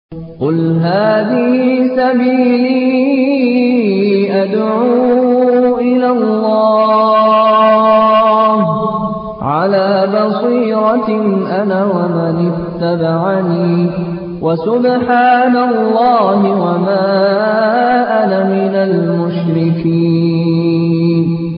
قل هذه سبيلي أدعو إلى الله على بصيرة أنا ومن اتبعني وسبحان الله وما أنا من المشركين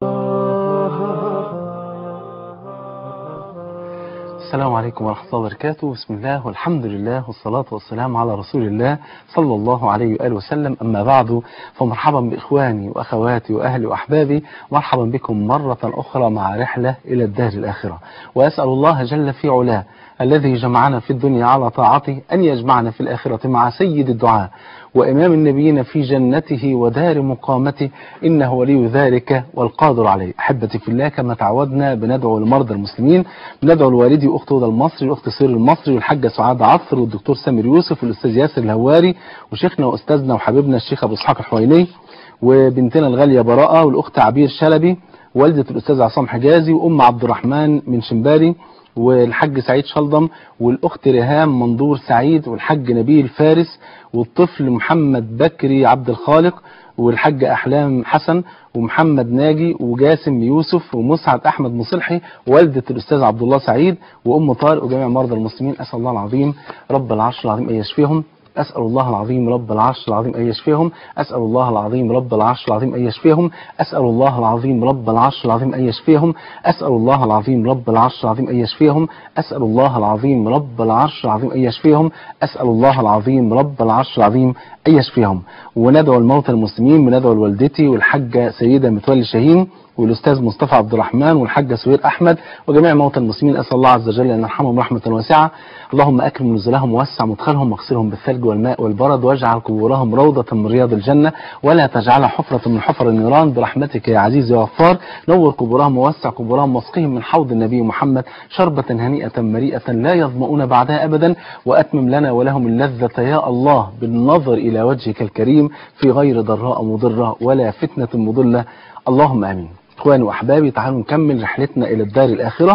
السلام عليكم ورحمة الله وبركاته بسم الله والحمد لله والصلاة والسلام على رسول الله صلى الله عليه وآله وسلم أما بعد فمرحبا بإخواني وأخواتي وأهلي وأحبابي مرحبا بكم مرة أخرى مع رحلة إلى الدار الآخرة وأسأل الله جل في علاه الذي جمعنا في الدنيا على طاعته أن يجمعنا في الآخرة مع سيد الدعاء وإمام النبيين في جنته ودار مقامته إنه ولي ذلك والقادر عليه أحبتي في الله كما تعودنا بندعو لمرضى المسلمين بندعو لوالدي وأخت هدى المصري والأخت سير المصري والحاجة سعاد عصر والدكتور سامر يوسف والأستاذ ياسر الهواري وشيخنا وأستاذنا وحبيبنا الشيخ أبو إسحاق الحويني وبنتنا الغالية براءة والأخت عبير شلبي والدة الأستاذ عصام حجازي وأم عبد الرحمن من شمباري والحاج سعيد شلضم والأخت ريهام منظور سعيد والحاج نبيل فارس والطفل محمد بكري عبد الخالق والحاج أحلام حسن ومحمد ناجي وجاسم يوسف ومسعد أحمد مصلحي والدة الأستاذ عبد الله سعيد وأم طارق وجميع مرضى المسلمين أسأل الله العظيم رب العرش العظيم أن يشفيهم أسأل الله العظيم رب العرش العظيم أن يشفيهم أسأل الله العظيم رب العرش العظيم أن يشفيهم أسأل الله العظيم رب العرش العظيم أن يشفيهم أسأل الله العظيم رب العرش العظيم أن يشفيهم أسأل الله العظيم رب العرش العظيم أن يشفيهم أسأل الله العظيم رب العرش العظيم أن يشفيهم وندعو الموتى المسلمين وندعو لوالدتي والحاجة سيدة متولي شاهين والأستاذ مصطفى عبد الرحمن والحاجة سوير أحمد وجميع موتى المسلمين أسأل الله عز وجل أن يرحمهم رحمة واسعة اللهم أكرم نزلهم ووسع مدخلهم واغسلهم بالثلج والماء والبرد واجعل قبورهم روضة من رياض الجنة ولا تجعلها حفرة من حفر النيران برحمتك يا عزيز يا غفار نور قبورهم ووسع قبورهم واسقهم من حوض النبي محمد شربة هنيئة مريئة لا يظمؤون بعدها أبدا وأتمم لنا ولهم اللذة يا الله بالنظر إلى وجهك الكريم في غير ضراء مضرة ولا فتنة مضلة اللهم آمين اخواني واحبابي تعالوا نكمل رحلتنا الى الدار الاخره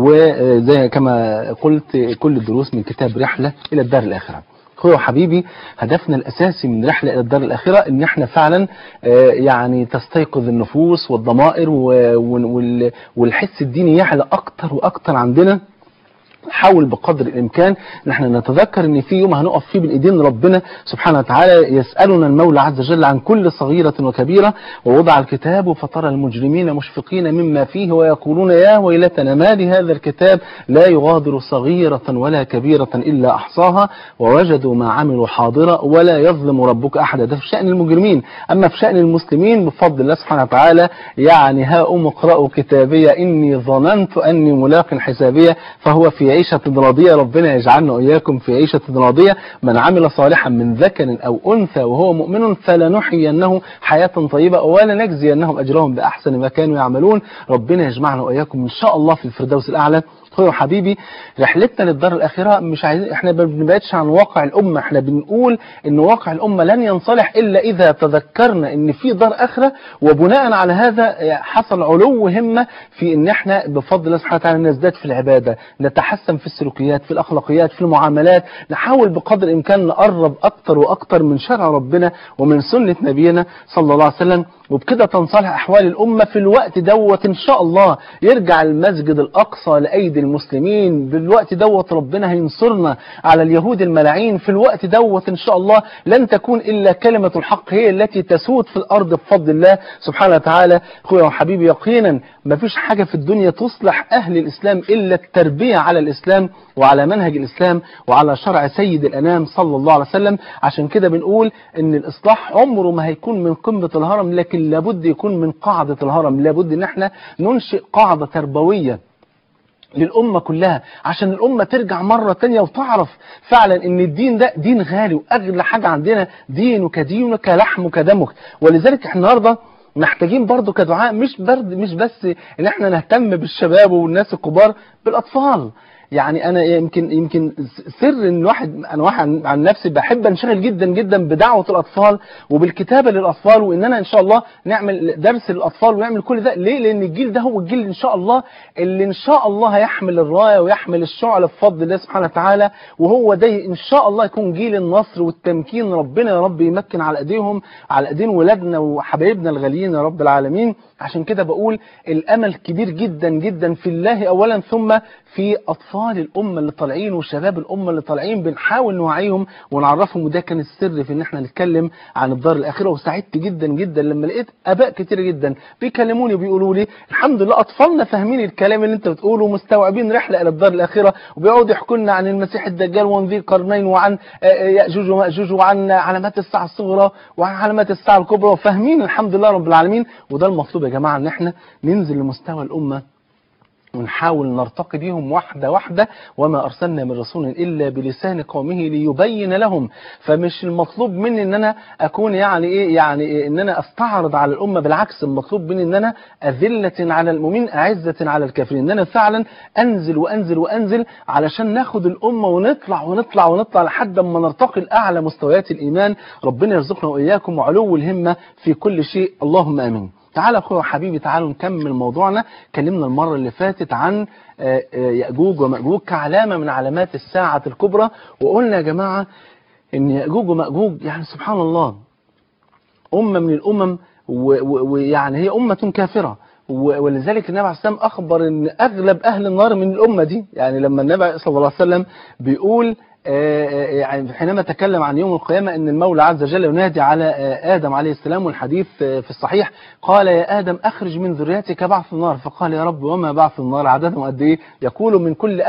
وزي كما قلت كل الدروس من كتاب رحله الى الدار الاخره اخويا وحبيبي هدفنا الاساسي من رحله الى الدار الاخره ان احنا فعلا يعني تستيقظ النفوس والضمائر والحس الديني يعلى اكتر واكتر عندنا نحاول بقدر الامكان ان احنا نتذكر ان في يوم هنقف فيه بالايدين ربنا سبحانه وتعالى يسالنا المولى عز وجل عن كل صغيره وكبيره ووضع الكتاب فترى المجرمين مشفقين مما فيه ويقولون يا ويلتنا ما لهذا الكتاب لا يغادر صغيره ولا كبيره الا احصاها ووجدوا ما عملوا حاضرا ولا يظلم ربك احدا ده في شان المجرمين اما في شان المسلمين بفضل الله سبحانه وتعالى يعني ها ام اقرأوا كتابيه اني ظننت اني ملاق حسابيه فهو في عيشة راضية ربنا يجعلنا وإياكم في عيشة راضية من عمل صالحا من ذكر أو أنثى وهو مؤمن فلنحيينه حياة طيبة ولنجزينهم أجرهم بأحسن ما كانوا يعملون ربنا يجمعنا وإياكم إن شاء الله في الفردوس الأعلى اخويا وحبيبي رحلتنا للدار الاخره مش عايزين احنا ما بنبعدش عن واقع الامه احنا بنقول ان واقع الامه لن ينصلح الا اذا تذكرنا ان في دار اخره وبناء على هذا حصل علو همه في ان احنا بفضل الله سبحانه وتعالى نزداد في العباده نتحسن في السلوكيات في الاخلاقيات في المعاملات نحاول بقدر الامكان نقرب اكتر واكتر من شرع ربنا ومن سنه نبينا صلى الله عليه وسلم وبكده تنصلح احوال الامه في الوقت دوت ان شاء الله يرجع المسجد الاقصى لايدي المسلمين بالوقت دوت ربنا هينصرنا على اليهود الملاعين في الوقت دوت ان شاء الله لن تكون الا كلمه الحق هي التي تسود في الارض بفضل الله سبحانه وتعالى اخويا وحبيبي يقينا ما فيش حاجه في الدنيا تصلح اهل الاسلام الا التربيه على الاسلام وعلى منهج الاسلام وعلى شرع سيد الانام صلى الله عليه وسلم عشان كده بنقول ان الاصلاح عمره ما هيكون من قمه الهرم لكن لابد يكون من قاعده الهرم لابد ان احنا ننشئ قاعده تربويه للأمة كلها عشان الأمة ترجع مرة تانية وتعرف فعلا ان الدين ده دين غالي وأغلى حاجة عندنا دينك دينك لحمك دمك ولذلك احنا النهارده محتاجين برضو كدعاء مش برد مش بس ان احنا نهتم بالشباب والناس الكبار بالاطفال يعني انا يمكن يمكن سر ان الواحد انا واحد عن, عن نفسي بحب انشغل جدا جدا بدعوه الاطفال وبالكتابه للاطفال وان انا ان شاء الله نعمل درس للاطفال ونعمل كل ده ليه لان الجيل ده هو الجيل ان شاء الله اللي ان شاء الله هيحمل الرايه ويحمل الشعله بفضل الله سبحانه وتعالى وهو ده ان شاء الله يكون جيل النصر والتمكين ربنا يا رب يمكن على ايديهم على ايدين ولادنا وحبايبنا الغاليين يا رب العالمين عشان كده بقول الامل كبير جدا جدا في الله اولا ثم في اطفال الامه اللي طالعين وشباب الامه اللي طالعين بنحاول نوعيهم ونعرفهم وده كان السر في ان احنا نتكلم عن الدار الاخره وسعدت جدا جدا لما لقيت اباء كتير جدا بيكلموني وبيقولوا لي الحمد لله اطفالنا فاهمين الكلام اللي انت بتقوله ومستوعبين رحله الى الدار الاخره وبيقعدوا يحكوا لنا عن المسيح الدجال وذي القرنين وعن ياجوج وماجوج وعن علامات الساعه الصغرى وعن علامات الساعه الكبرى وفاهمين الحمد لله رب العالمين وده المطلوب يا جماعه ان احنا ننزل لمستوى الامه ونحاول نرتقي بيهم واحدة واحدة وما أرسلنا من رسول إلا بلسان قومه ليبين لهم فمش المطلوب مني إن أنا أكون يعني إيه يعني إيه إن أنا أستعرض على الأمة بالعكس المطلوب مني إن أنا أذلة على المؤمنين أعزة على الكافرين إن أنا فعلا أنزل وأنزل وأنزل علشان ناخد الأمة ونطلع ونطلع ونطلع لحد ما نرتقي لأعلى مستويات الإيمان ربنا يرزقنا وإياكم وعلو الهمة في كل شيء اللهم آمين تعالى اخويا وحبيبي تعالوا نكمل موضوعنا كلمنا المرة اللي فاتت عن يأجوج ومأجوج كعلامة من علامات الساعة الكبرى وقلنا يا جماعة ان يأجوج ومأجوج يعني سبحان الله أمة من الأمم ويعني هي أمة كافرة ولذلك النبي عليه السلام أخبر ان أغلب أهل النار من الأمة دي يعني لما النبي صلى الله عليه وسلم بيقول يعني حينما تكلم عن يوم القيامة أن المولى عز وجل ينادي على آدم عليه السلام والحديث في الصحيح قال يا آدم أخرج من ذريتك بعث النار فقال يا رب وما بعث النار عددهم قد إيه يقول من كل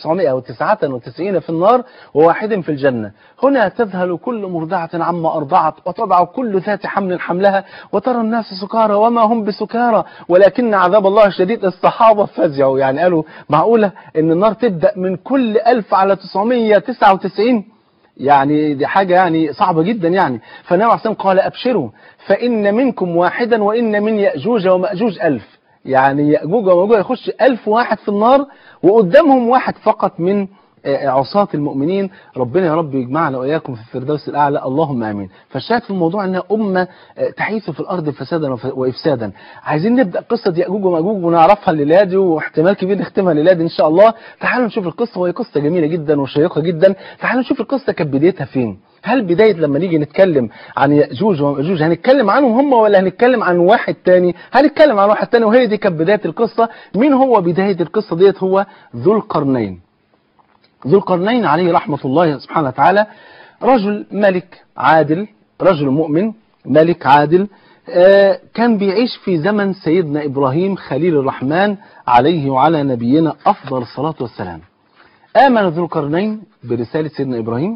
1999 في النار وواحد في الجنة هنا تذهل كل مرضعة عما أرضعت وتضع كل ذات حمل حملها وترى الناس سكارى وما هم بسكارى ولكن عذاب الله شديد الصحابة فزعوا يعني قالوا معقولة أن النار تبدأ من كل 1000 على 900 99 يعني دي حاجة يعني صعبة جدا يعني فالنبي عليه قال أبشروا فإن منكم واحدا وإن من يأجوج ومأجوج ألف يعني يأجوج ومأجوج يخش ألف واحد في النار وقدامهم واحد فقط من عصاة المؤمنين ربنا يا رب يجمعنا وإياكم في الفردوس الأعلى اللهم آمين فالشاهد في الموضوع أنها أمة تحيث في الأرض فسادا وإفسادا عايزين نبدأ قصة يأجوج ومأجوج ونعرفها الليلة دي واحتمال كبير نختمها الليلة دي إن شاء الله تعالوا نشوف القصة وهي قصة جميلة جدا وشيقة جدا تعالوا نشوف القصة كانت بدايتها فين هل بداية لما نيجي نتكلم عن يأجوج ومأجوج هنتكلم عنهم هم ولا هنتكلم عن واحد تاني هنتكلم عن واحد تاني وهي دي كانت بداية القصة مين هو بداية القصة ديت هو ذو القرنين ذو القرنين عليه رحمة الله سبحانه وتعالى رجل ملك عادل رجل مؤمن ملك عادل آه كان بيعيش في زمن سيدنا إبراهيم خليل الرحمن عليه وعلى نبينا أفضل الصلاة والسلام آمن ذو القرنين برسالة سيدنا إبراهيم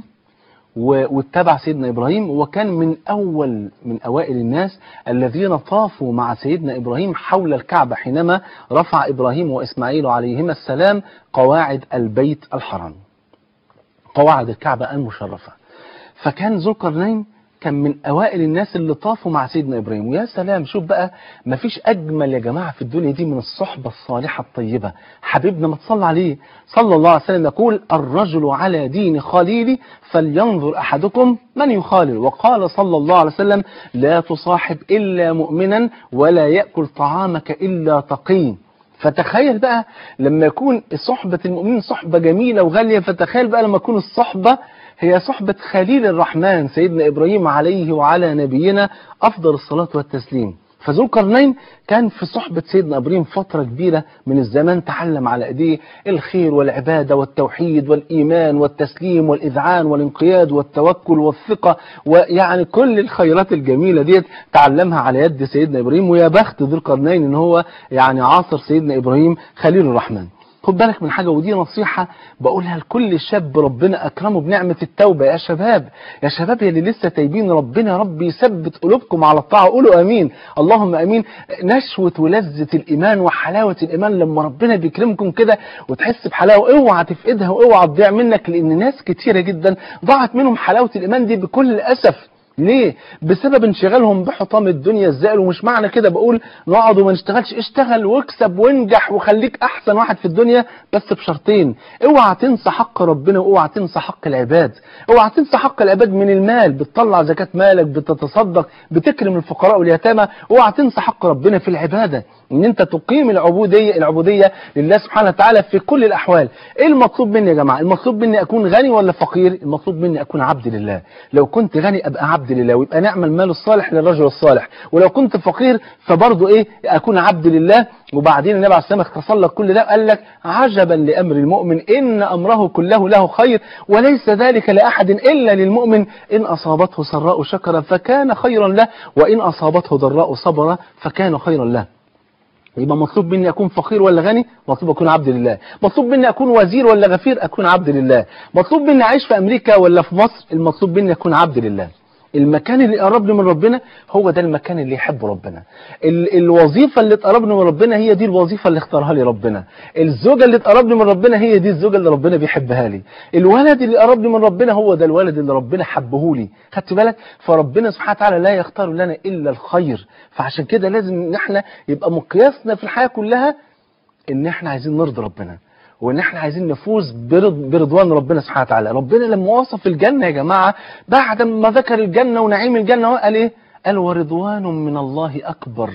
واتبع سيدنا إبراهيم وكان من أول من أوائل الناس الذين طافوا مع سيدنا إبراهيم حول الكعبة حينما رفع إبراهيم وإسماعيل عليهما السلام قواعد البيت الحرام قواعد الكعبة المشرفة فكان ذو القرنين كان من أوائل الناس اللي طافوا مع سيدنا إبراهيم ويا سلام شوف بقى مفيش أجمل يا جماعة في الدنيا دي من الصحبة الصالحة الطيبة حبيبنا ما تصلى عليه صلى الله عليه وسلم يقول الرجل على دين خليلي فلينظر أحدكم من يخالل وقال صلى الله عليه وسلم لا تصاحب إلا مؤمنا ولا يأكل طعامك إلا تقي فتخيل بقى لما يكون صحبة المؤمنين صحبة جميلة وغالية فتخيل بقى لما يكون الصحبة هي صحبة خليل الرحمن سيدنا إبراهيم عليه وعلى نبينا أفضل الصلاة والتسليم فذو القرنين كان في صحبة سيدنا إبراهيم فترة كبيرة من الزمان تعلم على أيديه الخير والعبادة والتوحيد والإيمان والتسليم والإذعان والانقياد والتوكل والثقة ويعني كل الخيرات الجميلة ديت تعلمها على يد سيدنا إبراهيم ويا بخت ذو القرنين إن هو يعني عاصر سيدنا إبراهيم خليل الرحمن خد بالك من حاجة ودي نصيحة بقولها لكل شاب ربنا أكرمه بنعمة التوبة يا شباب يا شباب يا اللي لسه تايبين ربنا يا رب يثبت قلوبكم على الطاعة قولوا أمين اللهم أمين نشوة ولذة الإيمان وحلاوة الإيمان لما ربنا بيكرمكم كده وتحس بحلاوة اوعى تفقدها واوعى تضيع منك لأن ناس كتيرة جدا ضاعت منهم حلاوة الإيمان دي بكل أسف ليه بسبب انشغالهم بحطام الدنيا الزائل ومش معنى كده بقول نقعد وما نشتغلش اشتغل واكسب وانجح وخليك احسن واحد في الدنيا بس بشرطين اوعى تنسى حق ربنا واوعى تنسى حق العباد اوعى تنسى حق العباد من المال بتطلع زكاة مالك بتتصدق بتكرم الفقراء واليتامى اوعى تنسى حق ربنا في العبادة ان انت تقيم العبودية العبودية لله سبحانه وتعالى في كل الاحوال ايه المطلوب مني يا جماعة المطلوب مني اكون غني ولا فقير المطلوب مني اكون عبد لله لو كنت غني ابقى عبد لله ويبقى نعم المال الصالح للرجل الصالح ولو كنت فقير فبرضه ايه اكون عبد لله وبعدين النبي عليه الصلاه والسلام اختصر لك كل ده قال لك عجبا لامر المؤمن ان امره كله له خير وليس ذلك لاحد الا للمؤمن ان اصابته سراء شكر فكان خيرا له وان اصابته ضراء صبر فكان خيرا له يبقى مطلوب مني أكون فقير ولا غني مطلوب أكون عبد لله مطلوب مني أكون وزير ولا غفير أكون عبد لله مطلوب مني أعيش في أمريكا ولا في مصر المطلوب مني أكون عبد لله المكان اللي يقربني من ربنا هو ده المكان اللي يحب ربنا ال الوظيفة اللي تقربني من ربنا هي دي الوظيفة اللي اختارها لي ربنا الزوجة اللي تقربني من ربنا هي دي الزوجة اللي ربنا بيحبها لي الولد اللي يقربني من ربنا هو ده الولد اللي ربنا حبه لي خدت بالك فربنا سبحانه وتعالى لا يختار لنا إلا الخير فعشان كده لازم ان احنا يبقى مقياسنا في الحياة كلها ان احنا عايزين نرضي ربنا وان احنا عايزين نفوز برض برضوان ربنا سبحانه وتعالى ربنا لما وصف الجنة يا جماعة بعد ما ذكر الجنة ونعيم الجنة قال ايه قال ورضوان من الله اكبر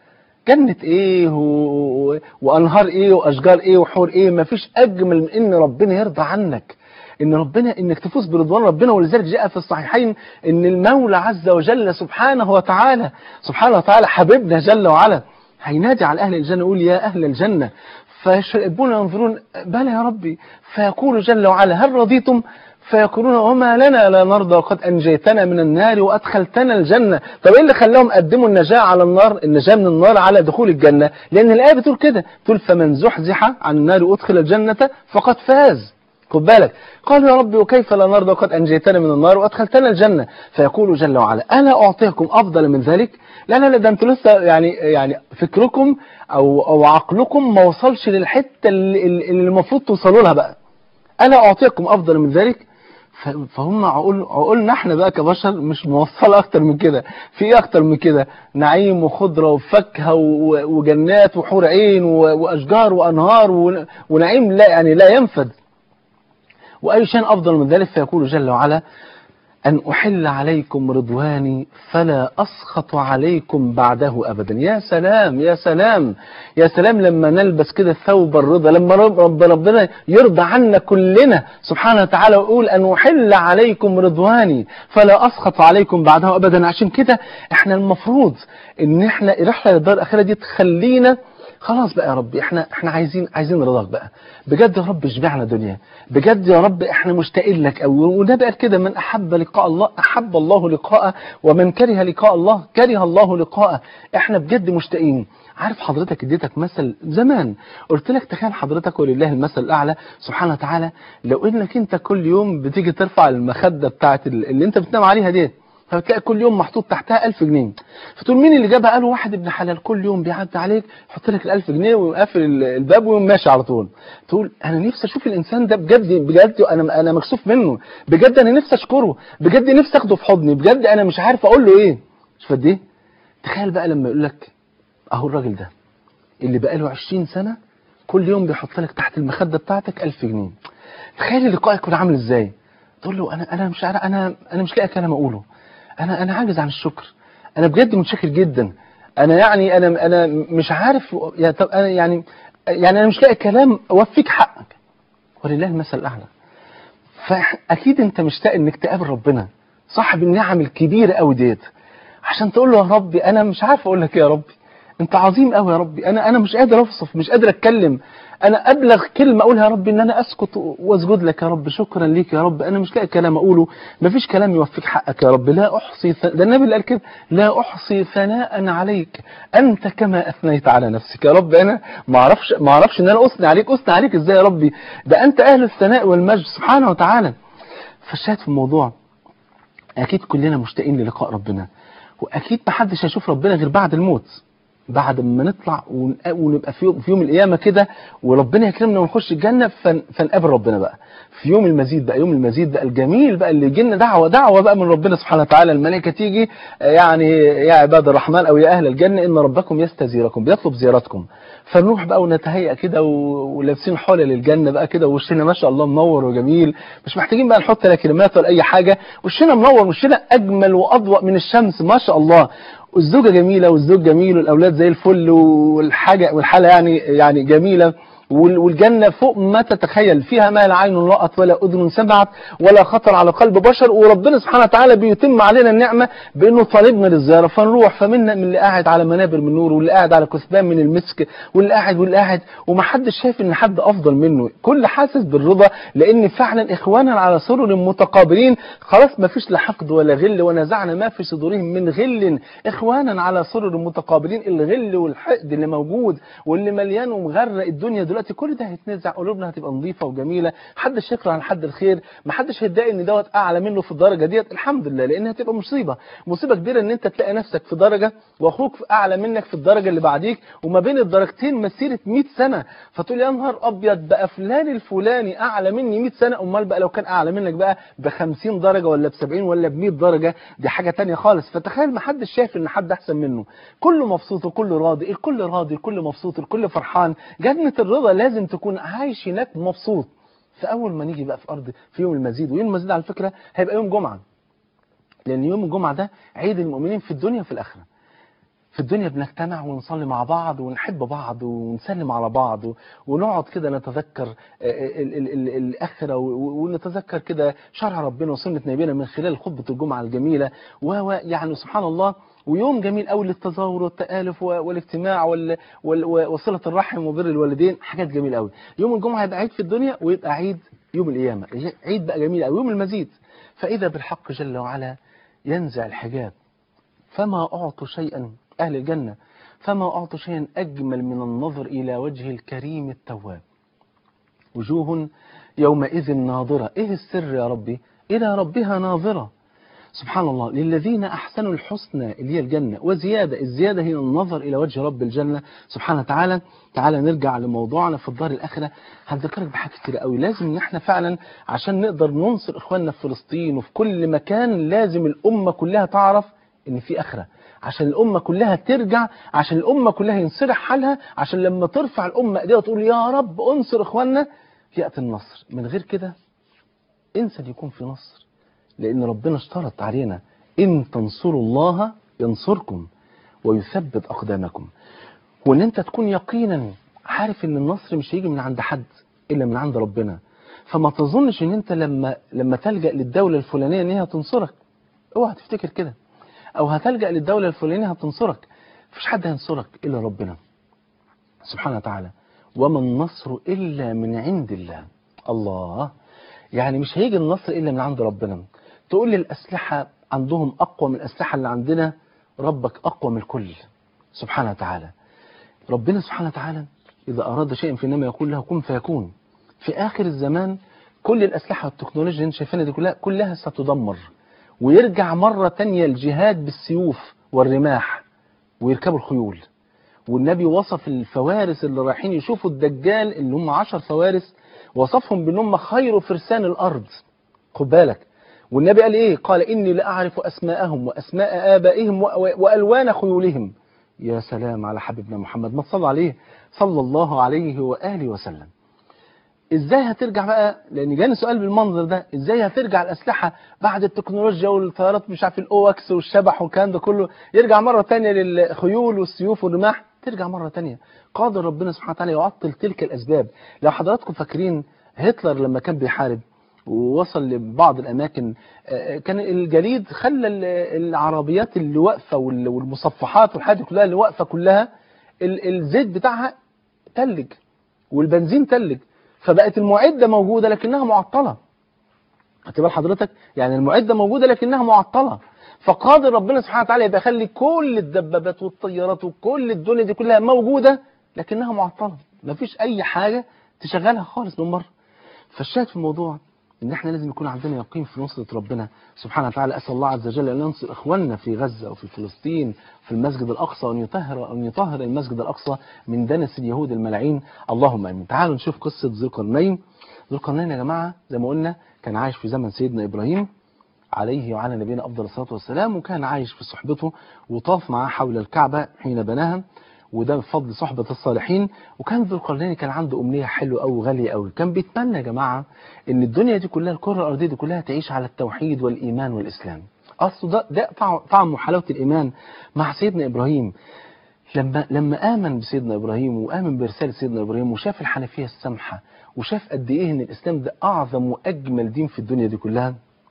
جنة ايه و... وانهار ايه واشجار ايه وحور ايه ما فيش اجمل من ان ربنا يرضى عنك ان ربنا انك تفوز برضوان ربنا ولذلك جاء في الصحيحين ان المولى عز وجل سبحانه وتعالى سبحانه وتعالى حبيبنا جل وعلا هينادي على اهل الجنه يقول يا اهل الجنه فيشربون ينظرون بلى يا ربي فيقول جل وعلا هل رضيتم فيقولون وما لنا لا نرضى وقد أنجيتنا من النار وأدخلتنا الجنة طب إيه اللي خلاهم قدموا النجاة على النار النجاة من النار على دخول الجنة لأن الآية بتقول كده تقول فمن زحزح عن النار وأدخل الجنة فقد فاز خد بالك قالوا يا ربي وكيف لا نرضى وقد أنجيتنا من النار وأدخلتنا الجنة فيقول جل وعلا ألا أعطيكم أفضل من ذلك لا لا لا ده انتوا لسه يعني يعني فكركم أو أو عقلكم ما وصلش للحتة اللي, اللي المفروض توصلوا لها بقى ألا أعطيكم أفضل من ذلك فهم عقول عقولنا احنا بقى كبشر مش موصله اكتر من كده في ايه اكتر من كده نعيم وخضره وفاكهه وجنات وحور عين واشجار وانهار ونعيم لا يعني لا ينفد واي شيء افضل من ذلك فيقول جل وعلا أن أحل عليكم رضواني فلا أسخط عليكم بعده أبدا يا سلام يا سلام يا سلام لما نلبس كده ثوب الرضا لما رب ربنا يرضى عنا كلنا سبحانه وتعالى ويقول أن أحل عليكم رضواني فلا أسخط عليكم بعده أبدا عشان كده احنا المفروض ان احنا رحلة للدار الأخيرة دي تخلينا خلاص بقى يا رب احنا احنا عايزين عايزين رضاك بقى بجد يا رب اشبعنا دنيا بجد يا رب احنا مشتاقين لك قوي وده بقى كده من احب لقاء الله احب الله لقاءه ومن كره لقاء الله كره الله لقاءه احنا بجد مشتاقين عارف حضرتك اديتك مثل زمان قلت لك تخيل حضرتك ولله المثل الاعلى سبحانه وتعالى لو انك انت كل يوم بتيجي ترفع المخده بتاعت اللي انت بتنام عليها ديت فبتلاقي كل يوم محطوط تحتها 1000 جنيه فتقول مين اللي جابها قالوا واحد ابن حلال كل يوم بيعدي عليك يحط لك ال 1000 جنيه ويقفل الباب ويقوم ماشي على طول تقول انا نفسي اشوف الانسان ده بجد بجد انا انا مكسوف منه بجد انا نفسي اشكره بجد نفسي اخده في حضني بجد انا مش عارف اقول له ايه شوف قد ايه تخيل بقى لما يقول لك اهو الراجل ده اللي بقى له 20 سنه كل يوم بيحط لك تحت المخده بتاعتك 1000 جنيه تخيل اللقاء يكون عامل ازاي تقول له انا انا مش عارف انا انا مش لاقي كلام اقوله انا انا عاجز عن الشكر انا بجد متشكر جدا انا يعني انا انا مش عارف يعني طب انا يعني يعني انا مش لاقي كلام اوفيك حقك ولله المثل الاعلى فاكيد انت مشتاق انك تقابل ربنا صاحب النعم الكبيره قوي ديت عشان تقول له يا ربي انا مش عارف اقول لك ايه يا ربي انت عظيم قوي يا ربي انا انا مش قادر اوصف مش قادر اتكلم انا ابلغ كلمه اقولها يا رب ان انا اسكت واسجد لك يا رب شكرا ليك يا رب انا مش لاقي كلام اقوله مفيش كلام يوفيك حقك يا رب لا احصي ث... ده النبي اللي قال كده لا احصي ثناء عليك انت كما اثنيت على نفسك يا رب انا ما اعرفش ما اعرفش ان انا اثني عليك اثني عليك ازاي يا ربي ده انت اهل الثناء والمجد سبحانه وتعالى فالشاهد في الموضوع اكيد كلنا مشتاقين للقاء ربنا واكيد ما حدش هيشوف ربنا غير بعد الموت بعد ما نطلع ون- ونبقى في يوم, في يوم القيامه كده وربنا يكرمنا ونخش الجنه فن- فنقابل ربنا بقى في يوم المزيد بقى يوم المزيد بقى الجميل بقى اللي يجي لنا دعوه دعوه بقى من ربنا سبحانه وتعالى الملائكه تيجي آه، يعني يا عباد الرحمن او يا اهل الجنه ان ربكم يستزيركم بيطلب زيارتكم فنروح بقى ونتهيأ كده و- ولابسين حلل للجنه بقى كده ووشنا ما شاء الله منور وجميل مش محتاجين بقى نحط لا كلمات ولا اي حاجه وشنا منور وشنا اجمل واضوء من الشمس ما شاء الله والزوجه جميله والزوج جميل والاولاد زي الفل والحاجه والحاله يعني يعني جميله وال- والجنة فوق ما تتخيل فيها ما لا عين رأت ولا أذن سمعت ولا خطر على قلب بشر وربنا سبحانه وتعالى بيتم علينا النعمة بأنه طالبنا للزيارة فنروح فمنا من اللي قاعد على منابر من نور واللي قاعد على كثبان من المسك واللي قاعد واللي قاعد ومحدش شايف إن حد أفضل منه كل حاسس بالرضا لأن فعلا إخوانا على سرر متقابلين خلاص ما فيش لا حقد ولا غل ونزعنا ما في صدورهم من غل إخوانا على سرر متقابلين الغل والحقد اللي موجود واللي مليان ومغرق الدنيا دلوقتي كل ده هيتنزع قلوبنا هتبقى نظيفه وجميله محدش يكره عن حد الخير محدش هيتضايق ان دوت اعلى منه في الدرجه ديت الحمد لله لان هتبقى مصيبه مصيبه كبيره ان انت تلاقي نفسك في درجه واخوك في اعلى منك في الدرجه اللي بعديك وما بين الدرجتين مسيره 100 سنه فتقول يا نهار ابيض بقى فلان الفلاني اعلى مني 100 سنه امال بقى لو كان اعلى منك بقى ب 50 درجه ولا ب 70 ولا ب 100 درجه دي حاجه تانية خالص فتخيل ما حدش شايف ان حد احسن منه كله مبسوط وكله راضي الكل راضي الكل مبسوط الكل فرحان جنه الرضا لازم تكون عايش هناك مبسوط فاول ما نيجي بقى في ارض في يوم المزيد ويوم المزيد على فكره هيبقى يوم جمعه لان يوم الجمعه ده عيد المؤمنين في الدنيا وفي الاخره في الدنيا بنجتمع ونصلي مع بعض ونحب بعض ونسلم على بعض و- ونقعد كده نتذكر آه، ال- ال- ال- الآخرة و- و- ونتذكر كده شرع ربنا وسنة نبينا من خلال خطبة الجمعة الجميلة ويعني سبحان الله ويوم جميل قوي للتزاور والتآلف و- والاجتماع وال- وال- وصلة الرحم وبر الوالدين حاجات جميلة قوي يوم الجمعة يبقى عيد في الدنيا ويبقى عيد يوم القيامة عيد بقى جميل قوي يوم المزيد فإذا بالحق جل وعلا ينزع الحجاب فما أعطوا شيئا أهل الجنة فما أعطوا شيئا أجمل من النظر إلى وجه الكريم التواب وجوه يومئذ ناظرة إيه السر يا ربي إلى ربها ناظرة سبحان الله للذين أحسنوا الحسنى اللي هي الجنة وزيادة الزيادة هي النظر إلى وجه رب الجنة سبحانه وتعالى تعالى نرجع لموضوعنا في الدار الآخرة هذكرك بحاجة كتير قوي لازم إن إحنا فعلا عشان نقدر ننصر إخواننا في فلسطين وفي كل مكان لازم الأمة كلها تعرف إن في آخرة عشان الأمة كلها ترجع عشان الأمة كلها ينصلح حالها عشان لما ترفع الأمة إيديها وتقول يا رب انصر إخواننا يأتي النصر من غير كده انسى أن يكون في نصر لأن ربنا اشترط علينا إن تنصروا الله ينصركم ويثبت أقدامكم وإن أنت تكون يقينا عارف إن النصر مش هيجي من عند حد إلا من عند ربنا فما تظنش إن أنت لما لما تلجأ للدولة الفلانية إن هي هتنصرك اوعى تفتكر كده أو هتلجأ للدولة الفلانية هتنصرك مفيش حد هينصرك إلا ربنا سبحانه وتعالى وما النصر إلا من عند الله الله يعني مش هيجي النصر إلا من عند ربنا تقول لي الأسلحة عندهم أقوى من الأسلحة اللي عندنا ربك أقوى من الكل سبحانه وتعالى ربنا سبحانه وتعالى إذا أراد شيئا فإنما يقول له كن فيكون في آخر الزمان كل الأسلحة والتكنولوجيا اللي انت شايفينها دي كلها كلها ستدمر ويرجع مرة تانية الجهاد بالسيوف والرماح ويركبوا الخيول والنبي وصف الفوارس اللي رايحين يشوفوا الدجال اللي هم عشر فوارس وصفهم بأنهم خير فرسان الأرض خد بالك والنبي قال إيه قال إني لأعرف أسماءهم وأسماء آبائهم وألوان خيولهم يا سلام على حبيبنا محمد ما تصلى عليه صلى الله عليه وآله وسلم ازاي هترجع بقى لان جاني سؤال بالمنظر ده ازاي هترجع الاسلحه بعد التكنولوجيا والطيارات مش عارف الاوكس والشبح والكلام ده كله يرجع مره تانية للخيول والسيوف والرماح ترجع مره تانية قادر ربنا سبحانه وتعالى يعطل تلك الاسباب لو حضراتكم فاكرين هتلر لما كان بيحارب ووصل لبعض الاماكن كان الجليد خلى العربيات اللي واقفه والمصفحات والحاجات كلها اللي واقفه كلها الزيت بتاعها تلج والبنزين تلج فبقت المعدة موجودة لكنها معطلة هتبقى حضرتك يعني المعدة موجودة لكنها معطلة فقادر ربنا سبحانه وتعالى يبقى يخلي كل الدبابات والطيارات وكل الدنيا دي كلها موجودة لكنها معطلة مفيش أي حاجة تشغلها خالص من بره فالشاهد في الموضوع ان احنا لازم يكون عندنا يقين في نصرة ربنا سبحانه وتعالى اسال الله عز وجل ان ينصر اخواننا في غزة وفي فلسطين في المسجد الاقصى وان يطهر ان يطهر المسجد الاقصى من دنس اليهود الملاعين اللهم امين تعالوا نشوف قصة ذو القرنين ذو القرنين يا جماعة زي ما قلنا كان عايش في زمن سيدنا ابراهيم عليه وعلى نبينا افضل الصلاه والسلام وكان عايش في صحبته وطاف معاه حول الكعبه حين بناها وده بفضل صحبة الصالحين وكان ذو القرنين كان عنده أمنية حلوة أو غالية أوي كان بيتمنى يا جماعة إن الدنيا دي كلها الكرة الأرضية دي كلها تعيش على التوحيد والإيمان والإسلام أصل ده, ده طعم- طعم وحلاوة الإيمان مع سيدنا إبراهيم لما لما آمن بسيدنا إبراهيم وآمن برسالة سيدنا إبراهيم وشاف الحنفية السمحة وشاف قد إيه إن الإسلام ده أعظم وأجمل دين في الدنيا دي كلها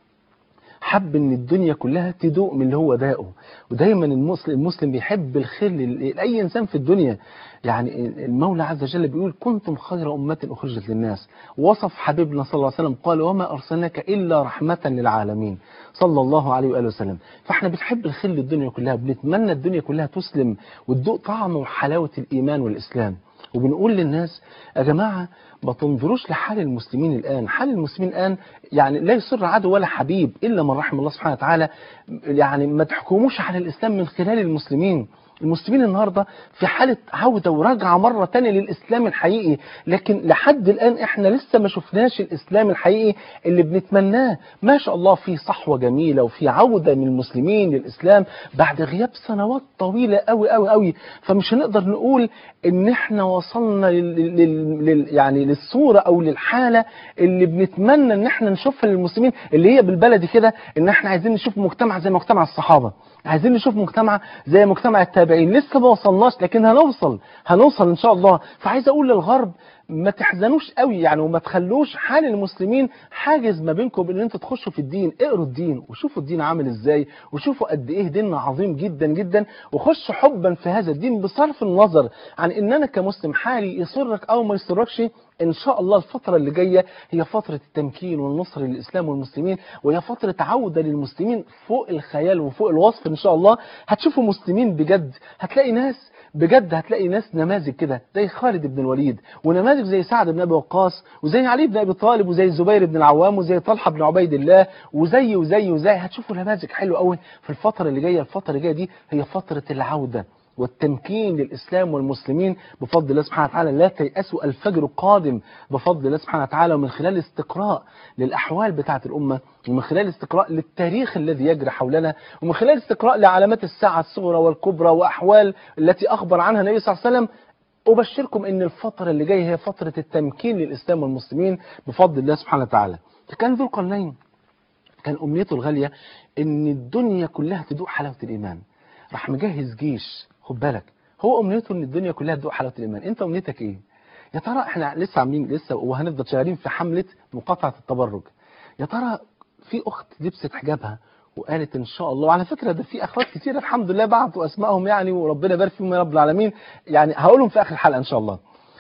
حب ان الدنيا كلها تدوق من اللي هو داقه ودايما المسلم المسلم بيحب الخير لل- لاي انسان في الدنيا يعني المولى عز وجل بيقول كنتم خير امه اخرجت للناس وصف حبيبنا صلى الله عليه وسلم قال وما ارسلناك الا رحمه للعالمين صلى الله عليه واله وسلم فاحنا بنحب الخير للدنيا كلها بنتمنى الدنيا كلها تسلم وتدوق طعم وحلاوه الايمان والاسلام وبنقول للناس يا جماعة ما تنظروش لحال المسلمين الآن حال المسلمين الآن يعني لا يصر عدو ولا حبيب إلا من رحم الله سبحانه وتعالى يعني ما تحكموش على الإسلام من خلال المسلمين المسلمين النهاردة في حالة عودة ورجعة مرة تانية للإسلام الحقيقي لكن لحد الآن إحنا لسه ما شفناش الإسلام الحقيقي اللي بنتمناه ما شاء الله في صحوة جميلة وفي عودة من المسلمين للإسلام بعد غياب سنوات طويلة قوي قوي قوي فمش هنقدر نقول إن إحنا وصلنا لل... لل... لل... يعني للصورة أو للحالة اللي بنتمنى إن إحنا نشوفها للمسلمين اللي هي بالبلدي كده إن إحنا عايزين نشوف مجتمع زي مجتمع الصحابة عايزين نشوف مجتمع زي مجتمع التابعين لسه ما وصلناش لكن هنوصل هنوصل ان شاء الله فعايز اقول للغرب ما تحزنوش قوي يعني وما تخلوش حال المسلمين حاجز ما بينكم وبين ان انتوا تخشوا في الدين اقروا الدين وشوفوا الدين عامل ازاي وشوفوا قد ايه ديننا عظيم جدا جدا وخشوا حبا في هذا الدين بصرف النظر عن ان انا كمسلم حالي يسرك او ما يسركش ان شاء الله الفترة اللي جاية هي فترة التمكين والنصر للاسلام والمسلمين وهي فترة عودة للمسلمين فوق الخيال وفوق الوصف ان شاء الله هتشوفوا مسلمين بجد هتلاقي ناس بجد هتلاقي ناس نماذج كده زي خالد بن الوليد ونماذج زي سعد بن ابي وقاص وزي علي بن ابي طالب وزي الزبير بن العوام وزي طلحه بن عبيد الله وزي وزي وزي هتشوفوا نماذج حلوه قوي في الفتره اللي جايه الفتره اللي جايه دي هي فتره العوده والتمكين للإسلام والمسلمين بفضل الله سبحانه وتعالى لا تيأسوا الفجر قادم بفضل الله سبحانه وتعالى ومن خلال استقراء للأحوال بتاعة الأمة ومن خلال استقراء للتاريخ الذي يجري حولنا ومن خلال استقراء لعلامات الساعة الصغرى والكبرى وأحوال التي أخبر عنها النبي صلى الله عليه وسلم أبشركم أن الفترة اللي جاية هي فترة التمكين للإسلام والمسلمين بفضل الله سبحانه وتعالى كان ذو القرنين كان أمنيته الغالية أن الدنيا كلها تدوق حلاوة الإيمان راح مجهز جيش خد بالك هو امنيته ان الدنيا كلها تدوق حلاوه الايمان انت امنيتك ايه يا ترى احنا لسه عاملين لسه وهنفضل شغالين في حمله مقاطعه التبرج يا ترى في اخت لبست حجابها وقالت ان شاء الله وعلى فكره ده في اخوات كتير الحمد لله بعتوا اسمائهم يعني وربنا يبارك فيهم يا رب العالمين يعني هقولهم في اخر الحلقه ان شاء الله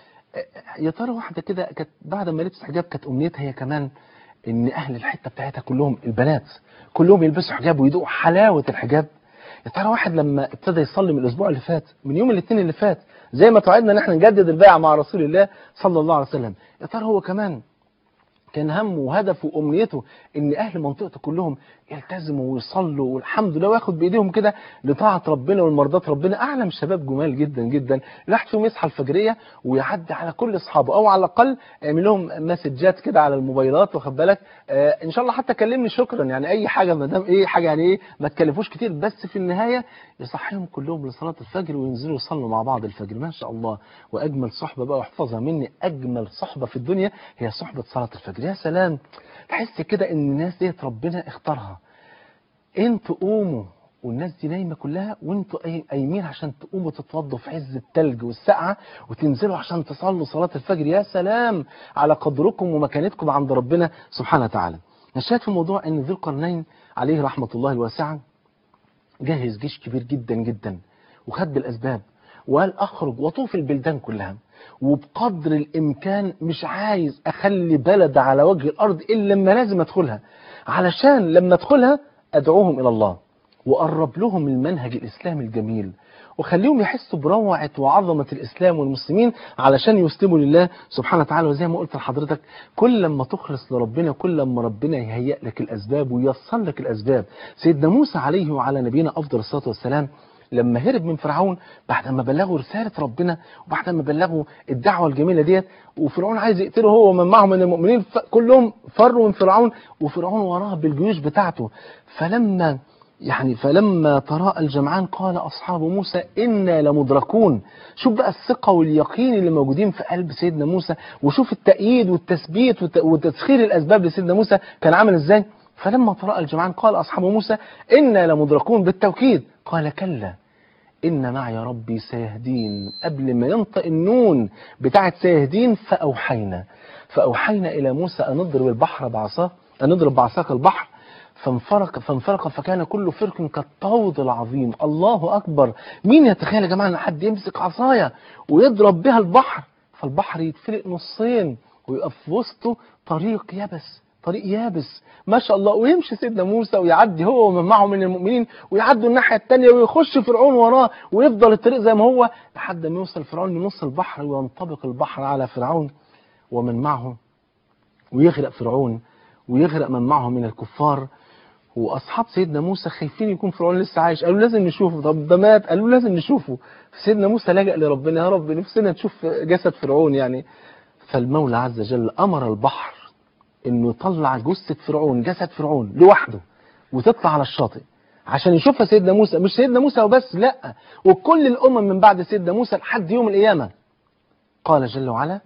يا ترى واحده كده كانت بعد ما لبست حجاب كانت امنيتها هي كمان ان اهل الحته بتاعتها كلهم البنات كلهم يلبسوا حجاب ويدوقوا حلاوه الحجاب يا ترى واحد لما ابتدى يصلي من الاسبوع اللي فات من يوم الاثنين اللي فات زي ما توعدنا ان احنا نجدد البيعه مع رسول الله صلى الله عليه وسلم يا ترى هو كمان كان همه وهدفه وامنيته ان اهل منطقته كلهم يلتزموا ويصلوا والحمد لله وياخد بايديهم كده لطاعه ربنا والمرضات ربنا اعلم شباب جمال جدا جدا الواحد فيهم يصحى الفجريه ويعدي على كل اصحابه او على الاقل يعمل لهم مسجات كده على الموبايلات واخد بالك آه ان شاء الله حتى كلمني شكرا يعني اي حاجه ما دام ايه حاجه يعني ايه ما تكلفوش كتير بس في النهايه يصحيهم كلهم لصلاه الفجر وينزلوا يصلوا مع بعض الفجر ما شاء الله واجمل صحبه بقى واحفظها مني اجمل صحبه في الدنيا هي صحبه صلاه الفجر يا سلام تحس كده ان الناس ديت ربنا اختارها انتوا قوموا والناس دي نايمه كلها وانتوا قايمين عشان تقوموا تتوضوا في عز التلج والسقعه وتنزلوا عشان تصلوا صلاه الفجر يا سلام على قدركم ومكانتكم عند ربنا سبحانه وتعالى. الشاهد في الموضوع ان ذو القرنين عليه رحمه الله الواسعه جهز جيش كبير جدا جدا وخد بالاسباب وقال اخرج واطوف البلدان كلها وبقدر الامكان مش عايز اخلي بلد على وجه الارض الا لما لازم ادخلها علشان لما ادخلها ادعوهم الى الله وقرب لهم المنهج الإسلامي الجميل وخليهم يحسوا بروعة وعظمة الإسلام والمسلمين علشان يسلموا لله سبحانه وتعالى وزي ما قلت لحضرتك كل لما تخلص لربنا كل لما ربنا يهيئ لك الأسباب وييسر لك الأسباب سيدنا موسى عليه وعلى نبينا أفضل الصلاة والسلام لما هرب من فرعون بعد ما بلغوا رسالة ربنا وبعد ما بلغوا الدعوة الجميلة ديت وفرعون عايز يقتله هو ومن معه من المؤمنين كلهم فروا من فرعون وفرعون وراه بالجيوش بتاعته فلما يعني فلما تراءى الجمعان قال أصحاب موسى إنا لمدركون شوف بقى الثقة واليقين اللي موجودين في قلب سيدنا موسى وشوف التأييد والتثبيت وتسخير الأسباب لسيدنا موسى كان عامل إزاي فلما تراءى الجمعان قال أصحاب موسى إنا لمدركون بالتوكيد قال كلا إن معي ربي سيهدين قبل ما ينطق النون بتاعت سيهدين فأوحينا فأوحينا إلى موسى أن نضرب البحر بعصاه أن نضرب بعصاك البحر فانفرق فانفرق فكان كل فرق كالطود العظيم الله أكبر مين يتخيل يا جماعة أن حد يمسك عصاية ويضرب بها البحر فالبحر يتفلق نصين ويبقى في وسطه طريق يبس طريق يابس ما شاء الله ويمشي سيدنا موسى ويعدي هو ومن معه من المؤمنين ويعدوا الناحية التانية ويخش فرعون وراه ويفضل الطريق زي ما هو لحد ما يوصل فرعون لنص البحر وينطبق البحر على فرعون ومن معه ويغرق فرعون ويغرق من معه من الكفار واصحاب سيدنا موسى خايفين يكون فرعون لسه عايش قالوا لازم نشوفه طب ده مات قالوا لازم نشوفه سيدنا موسى لجأ لربنا يا رب نفسنا نشوف جسد فرعون يعني فالمولى عز وجل امر البحر انه يطلع جثة فرعون جسد فرعون لوحده وتطلع على الشاطئ عشان يشوفها سيدنا موسى مش سيدنا موسى وبس لا وكل الامم من بعد سيدنا موسى لحد يوم القيامة قال جل وعلا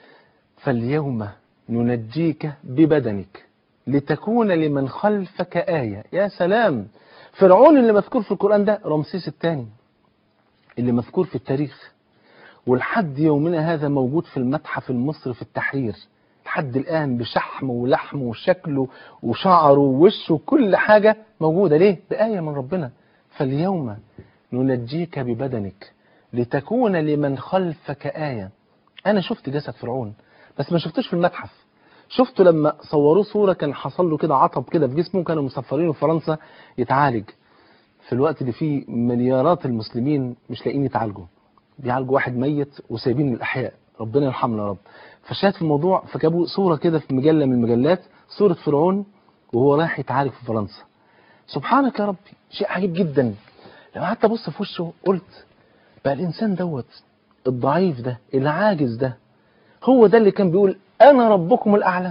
فاليوم ننجيك ببدنك لتكون لمن خلفك آية يا سلام فرعون اللي مذكور في القرآن ده رمسيس الثاني اللي مذكور في التاريخ ولحد يومنا هذا موجود في المتحف المصري في التحرير لحد الآن بشحمه ولحمه وشكله وشعره ووشه وكل حاجة موجودة ليه؟ بآية من ربنا فاليوم ننجيك ببدنك لتكون لمن خلفك آية أنا شفت جسد فرعون بس ما شفتوش في المتحف شفته لما صوروه صورة كان حصل له كده عطب كده في جسمه كانوا مسفرينه في فرنسا يتعالج في الوقت اللي فيه مليارات المسلمين مش لاقيين يتعالجوا بيعالجوا واحد ميت وسايبين الأحياء ربنا يرحمنا يا رب فشاهد في الموضوع فجابوا صورة كده في مجلة من المجلات صورة فرعون وهو رايح يتعالج في فرنسا سبحانك يا ربي شيء عجيب جدا لما قعدت ابص في وشه قلت بقى الانسان دوت الضعيف ده العاجز ده هو ده اللي كان بيقول انا ربكم الاعلى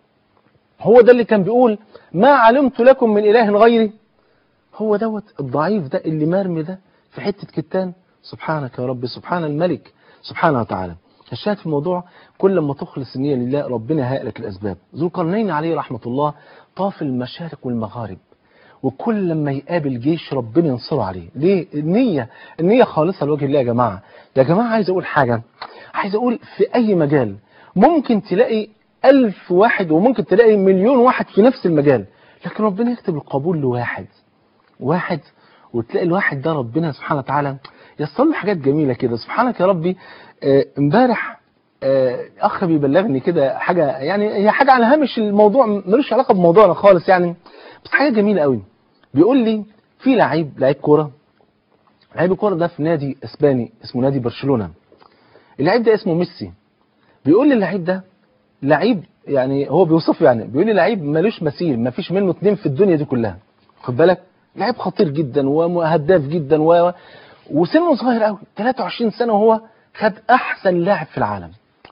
هو ده اللي كان بيقول ما علمت لكم من اله غيري هو دوت الضعيف ده اللي مرمي ده في حتة كتان سبحانك يا رب سبحان الملك سبحانه وتعالى الشاهد في الموضوع كل ما تخلص النية لله ربنا هيئ لك الأسباب ذو القرنين عليه رحمة الله طاف المشارق والمغارب وكل لما يقابل جيش ربنا ينصره عليه ليه النية النية خالصة لوجه الله يا جماعة يا جماعة عايز أقول حاجة عايز أقول في أي مجال ممكن تلاقي ألف واحد وممكن تلاقي مليون واحد في نفس المجال لكن ربنا يكتب القبول لواحد واحد وتلاقي الواحد ده ربنا سبحانه وتعالى يصل له حاجات جميلة كده سبحانك يا ربي امبارح آه اخ بيبلغني كده حاجة يعني هي حاجة على هامش الموضوع ملوش علاقة بموضوعنا خالص يعني بس حاجة جميلة قوي بيقول لي في لعيب لعيب كورة لعيب الكورة ده في نادي اسباني اسمه نادي برشلونة اللعيب ده اسمه ميسي بيقول لي اللعيب ده لعيب يعني هو بيوصفه يعني بيقول لي لعيب ملوش مثيل ما فيش منه اتنين في الدنيا دي كلها خد بالك لعيب خطير جدا وهداف جدا و وسنه صغير قوي 23 سنة وهو خد احسن لاعب في العالم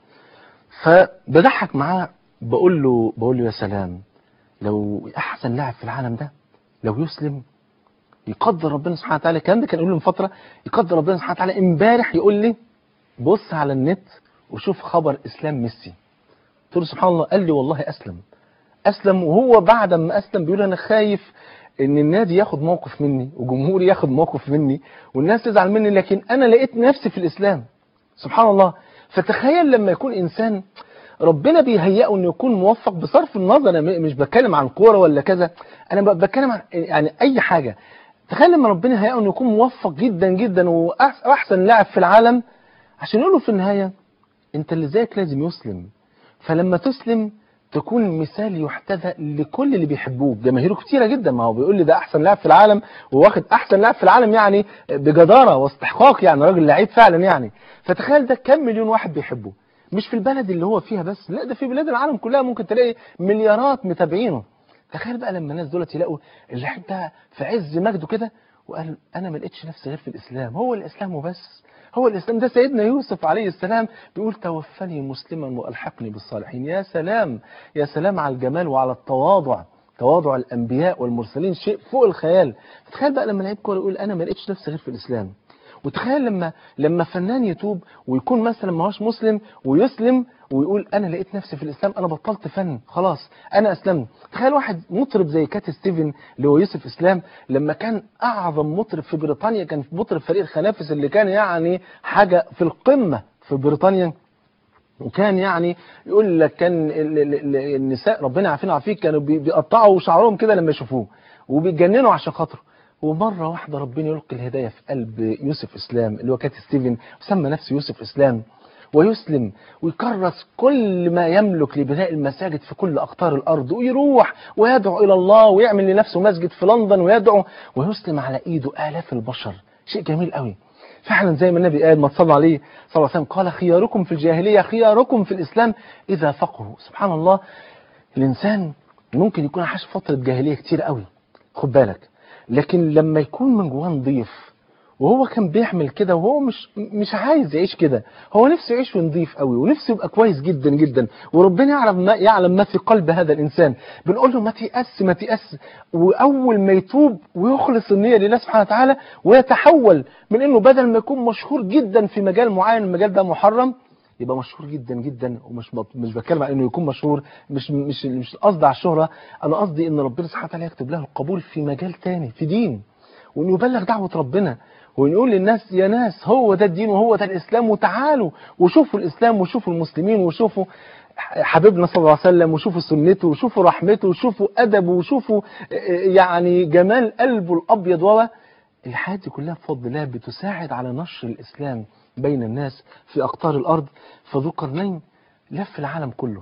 فبضحك معاه بقول له بقول له يا سلام لو احسن لاعب في العالم ده لو يسلم يقدر ربنا سبحانه وتعالى الكلام ده كان يقول لي من فتره يقدر ربنا سبحانه وتعالى امبارح يقول لي بص على النت وشوف خبر اسلام ميسي قلت له سبحان الله قال لي والله اسلم اسلم وهو بعد ما اسلم بيقول انا خايف ان النادي ياخد موقف مني وجمهوري ياخد موقف مني والناس تزعل مني لكن انا لقيت نفسي في الاسلام سبحان الله فتخيل لما يكون انسان ربنا بيهيئه انه يكون موفق بصرف النظر انا مش بتكلم عن كوره ولا كذا انا بتكلم عن يعني اي حاجه تخيل لما ربنا هيئه انه يكون موفق جدا جدا واحسن لاعب في العالم عشان يقول له في النهايه انت اللي زيك لازم يسلم فلما تسلم تكون مثال يحتذى لكل اللي بيحبوك جماهيره كتيره جدا ما هو بيقول لي ده احسن لاعب في العالم وواخد احسن لاعب في العالم يعني بجداره واستحقاق يعني راجل لعيب فعلا يعني فتخيل ده كم مليون واحد بيحبه مش في البلد اللي هو فيها بس لا ده في بلاد العالم كلها ممكن تلاقي مليارات متابعينه تخيل بقى لما الناس دولت يلاقوا اللعيب ده في عز مجده كده وقال انا ما لقيتش نفسي غير في الاسلام هو الاسلام وبس هو الاسلام ده سيدنا يوسف عليه السلام بيقول توفني مسلما والحقني بالصالحين يا سلام يا سلام على الجمال وعلى التواضع تواضع الانبياء والمرسلين شيء فوق الخيال تخيل بقى لما لعيب كوره يقول انا ما لقيتش نفسي غير في الاسلام وتخيل لما لما فنان يتوب ويكون مثلا ما هوش مسلم ويسلم ويقول انا لقيت نفسي في الاسلام انا بطلت فن خلاص انا اسلمت تخيل واحد مطرب زي كات ستيفن اللي هو يوسف اسلام لما كان اعظم مطرب في بريطانيا كان مطرب فريق الخنافس اللي كان يعني حاجه في القمه في بريطانيا وكان يعني يقول لك كان ال- ال- ال- النساء ربنا يعافينا ويعافيك كانوا بي- بيقطعوا شعرهم كده لما يشوفوه وبيتجننوا عشان خاطره ومرة واحدة ربنا يلقي الهداية في قلب يوسف إسلام اللي هو كات ستيفن وسمى نفسه يوسف إسلام ويسلم ويكرس كل ما يملك لبناء المساجد في كل أقطار الأرض ويروح ويدعو إلى الله ويعمل لنفسه مسجد في لندن ويدعو ويسلم على إيده آلاف البشر شيء جميل قوي فعلا زي ما النبي قال ما صلى عليه صلى الله عليه وسلم قال خياركم في الجاهلية خياركم في الإسلام إذا فقهوا سبحان الله الإنسان ممكن يكون عاش فترة جاهلية كتير قوي خد بالك لكن لما يكون من جواه نضيف وهو كان بيعمل كده وهو مش مش عايز يعيش كده هو نفسه يعيش نضيف قوي ونفسه يبقى كويس جدا جدا وربنا يعلم ما يعلم ما في قلب هذا الانسان بنقول له ما تيأس ما تيأس واول ما يتوب ويخلص النيه لله سبحانه وتعالى ويتحول من انه بدل ما يكون مشهور جدا في مجال معين المجال ده محرم يبقى مشهور جدا جدا ومش بط- مش بتكلم عن انه يكون مشهور مش مش مش قصدي على الشهره انا قصدي ان ربنا سبحانه وتعالى يكتب له القبول في مجال تاني في دين وانه يبلغ دعوه ربنا ونقول للناس يا ناس هو ده الدين وهو ده الاسلام وتعالوا وشوفوا الاسلام وشوفوا المسلمين وشوفوا حبيبنا صلى الله عليه وسلم وشوفوا سنته وشوفوا رحمته وشوفوا ادبه وشوفوا يعني جمال قلبه الابيض و الحياه دي كلها بفضل الله بتساعد على نشر الاسلام بين الناس في اقطار الارض فذو قرنين لف العالم كله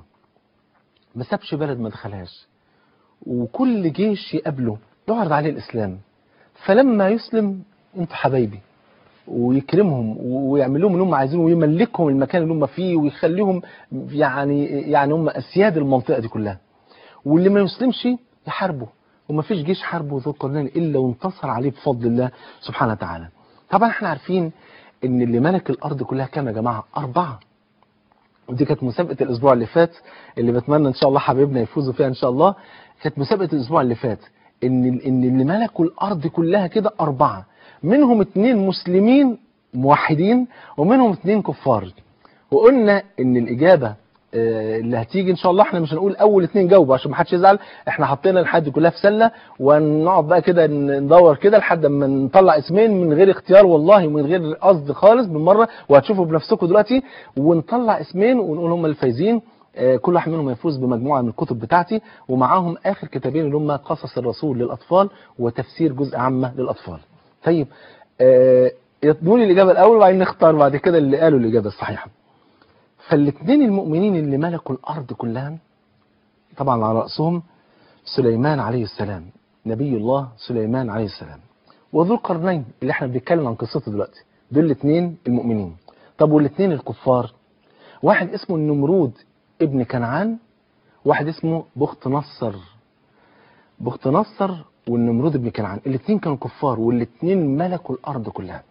ما سابش بلد ما دخلهاش وكل جيش يقابله يعرض عليه الاسلام فلما يسلم انتوا حبايبي ويكرمهم ويعمل لهم اللي هم عايزينه ويملكهم المكان اللي هم فيه ويخليهم يعني يعني هم اسياد المنطقه دي كلها واللي ما يسلمش يحاربه وما فيش جيش حاربه ذو القرنين الا وانتصر عليه بفضل الله سبحانه وتعالى طبعا احنا عارفين ان اللي ملك الارض كلها كام يا جماعه اربعه ودي كانت مسابقه الاسبوع اللي فات اللي بتمنى ان شاء الله حبايبنا يفوزوا فيها ان شاء الله كانت مسابقه الاسبوع اللي فات ان ان اللي ملكوا الارض كلها كده اربعه منهم اتنين مسلمين موحدين ومنهم اتنين كفار وقلنا ان الاجابه آه، اللي هتيجي ان شاء الله احنا مش هنقول اول اتنين جاوبوا عشان ما حدش يزعل احنا حطينا الحد كلها في سله ونقعد بقى كده ندور كده لحد ما نطلع اسمين من غير اختيار والله ومن غير قصد خالص بالمره وهتشوفوا بنفسكم دلوقتي ونطلع اسمين ونقول هم الفايزين آه، كل واحد منهم يفوز بمجموعه من الكتب بتاعتي ومعاهم اخر كتابين اللي هم قصص الرسول للاطفال وتفسير جزء عامه للاطفال. طيب آه، يطلبوا الاجابه الاول وبعدين نختار بعد كده اللي قالوا الاجابه الصحيحه. فالاثنين المؤمنين اللي ملكوا الارض كلها طبعا على راسهم سليمان عليه السلام نبي الله سليمان عليه السلام وذو القرنين اللي احنا بنتكلم عن قصته دلوقتي دول الاثنين المؤمنين طب والاثنين الكفار واحد اسمه النمرود ابن كنعان واحد اسمه بخت نصر بخت نصر والنمرود ابن كنعان الاثنين كانوا كفار والاثنين ملكوا الارض كلها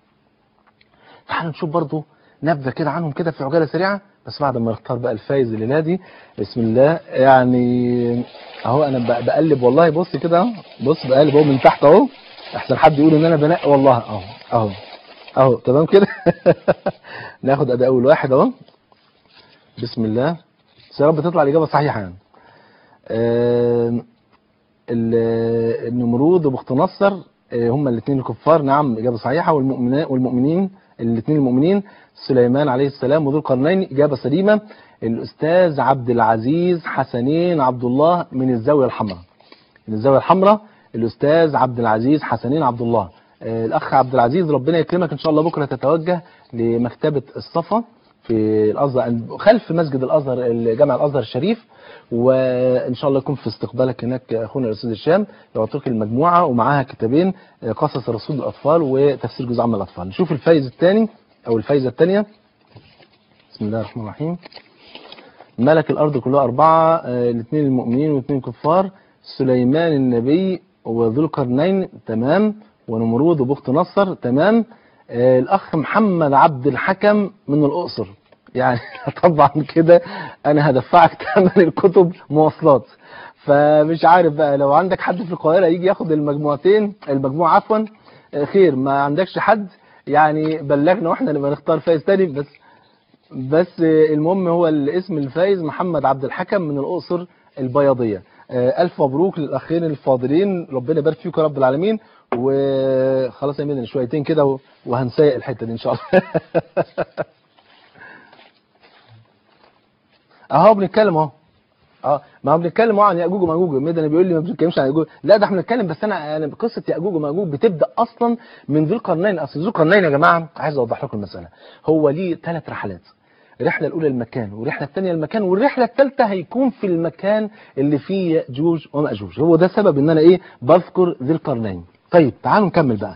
تعالوا نشوف برضو نبذه كده عنهم كده في عجاله سريعه بس بعد ما نختار بقى الفايز اللي نادي بسم الله يعني اهو انا ب- بقلب والله بص كده اهو بص بقلب اهو من تحت اهو احسن حد يقول ان انا بنقي والله اهو اهو اهو تمام كده ناخد اداء اول واحد اهو بسم الله بس يا رب تطلع الاجابه صحيحه يعني آم، ال- النمرود وبخت نصر آه، هما الاثنين الكفار نعم اجابه صحيحه والمؤمنين والمؤمنين الاثنين المؤمنين سليمان عليه السلام وذو القرنين اجابه سليمه الاستاذ عبد العزيز حسنين عبد الله من الزاويه الحمراء من الزاويه الحمراء الاستاذ عبد العزيز حسنين عبد الله آه، الاخ عبد العزيز ربنا يكرمك ان شاء الله بكره تتوجه لمكتبه الصفا في في الازهر خلف مسجد الازهر جامع الازهر الشريف وان شاء الله يكون في استقبالك هناك اخونا الاستاذ هشام يعطيك المجموعه ومعاها كتابين قصص الرسول للاطفال وتفسير جزء عام الاطفال نشوف الفايز الثاني او الفايزه الثانيه بسم الله الرحمن الرحيم ملك الارض كلها اربعه آه، الاثنين المؤمنين والاثنين الكفار سليمان النبي وذو القرنين تمام ونمرود وبخت نصر تمام آه، الاخ محمد عبد الحكم من الاقصر يعني طبعا كده انا هدفعك ثمن الكتب مواصلات فمش عارف بقى لو عندك حد في القاهره يجي ياخد المجموعتين المجموعه عفوا آه، خير ما عندكش حد يعني بلغنا واحنا نبقى نختار فايز تاني بس بس آه، المهم هو الاسم الفايز محمد عبد الحكم من الاقصر البياضيه آه، الف مبروك للاخين الفاضلين ربنا يبارك فيكم يا رب العالمين وخلاص يا ميدان شويتين كده و- وهنسيق الحته دي ان شاء الله اهو بنتكلم اهو اه ما هو بنتكلم اهو عن ياجوج وماجوج ميدان بيقول لي ما بنتكلمش عن ياجوج لا ده احنا بنتكلم بس انا انا قصه ياجوج وماجوج بتبدا اصلا من ذو القرنين اصل ذو القرنين يا جماعه عايز اوضح لكم المساله هو ليه ثلاث رحلات الرحله الاولى المكان والرحله الثانيه المكان والرحله الثالثه هيكون في المكان اللي فيه ياجوج وماجوج هو ده سبب ان انا ايه بذكر ذي القرنين طيب تعالوا نكمل بقى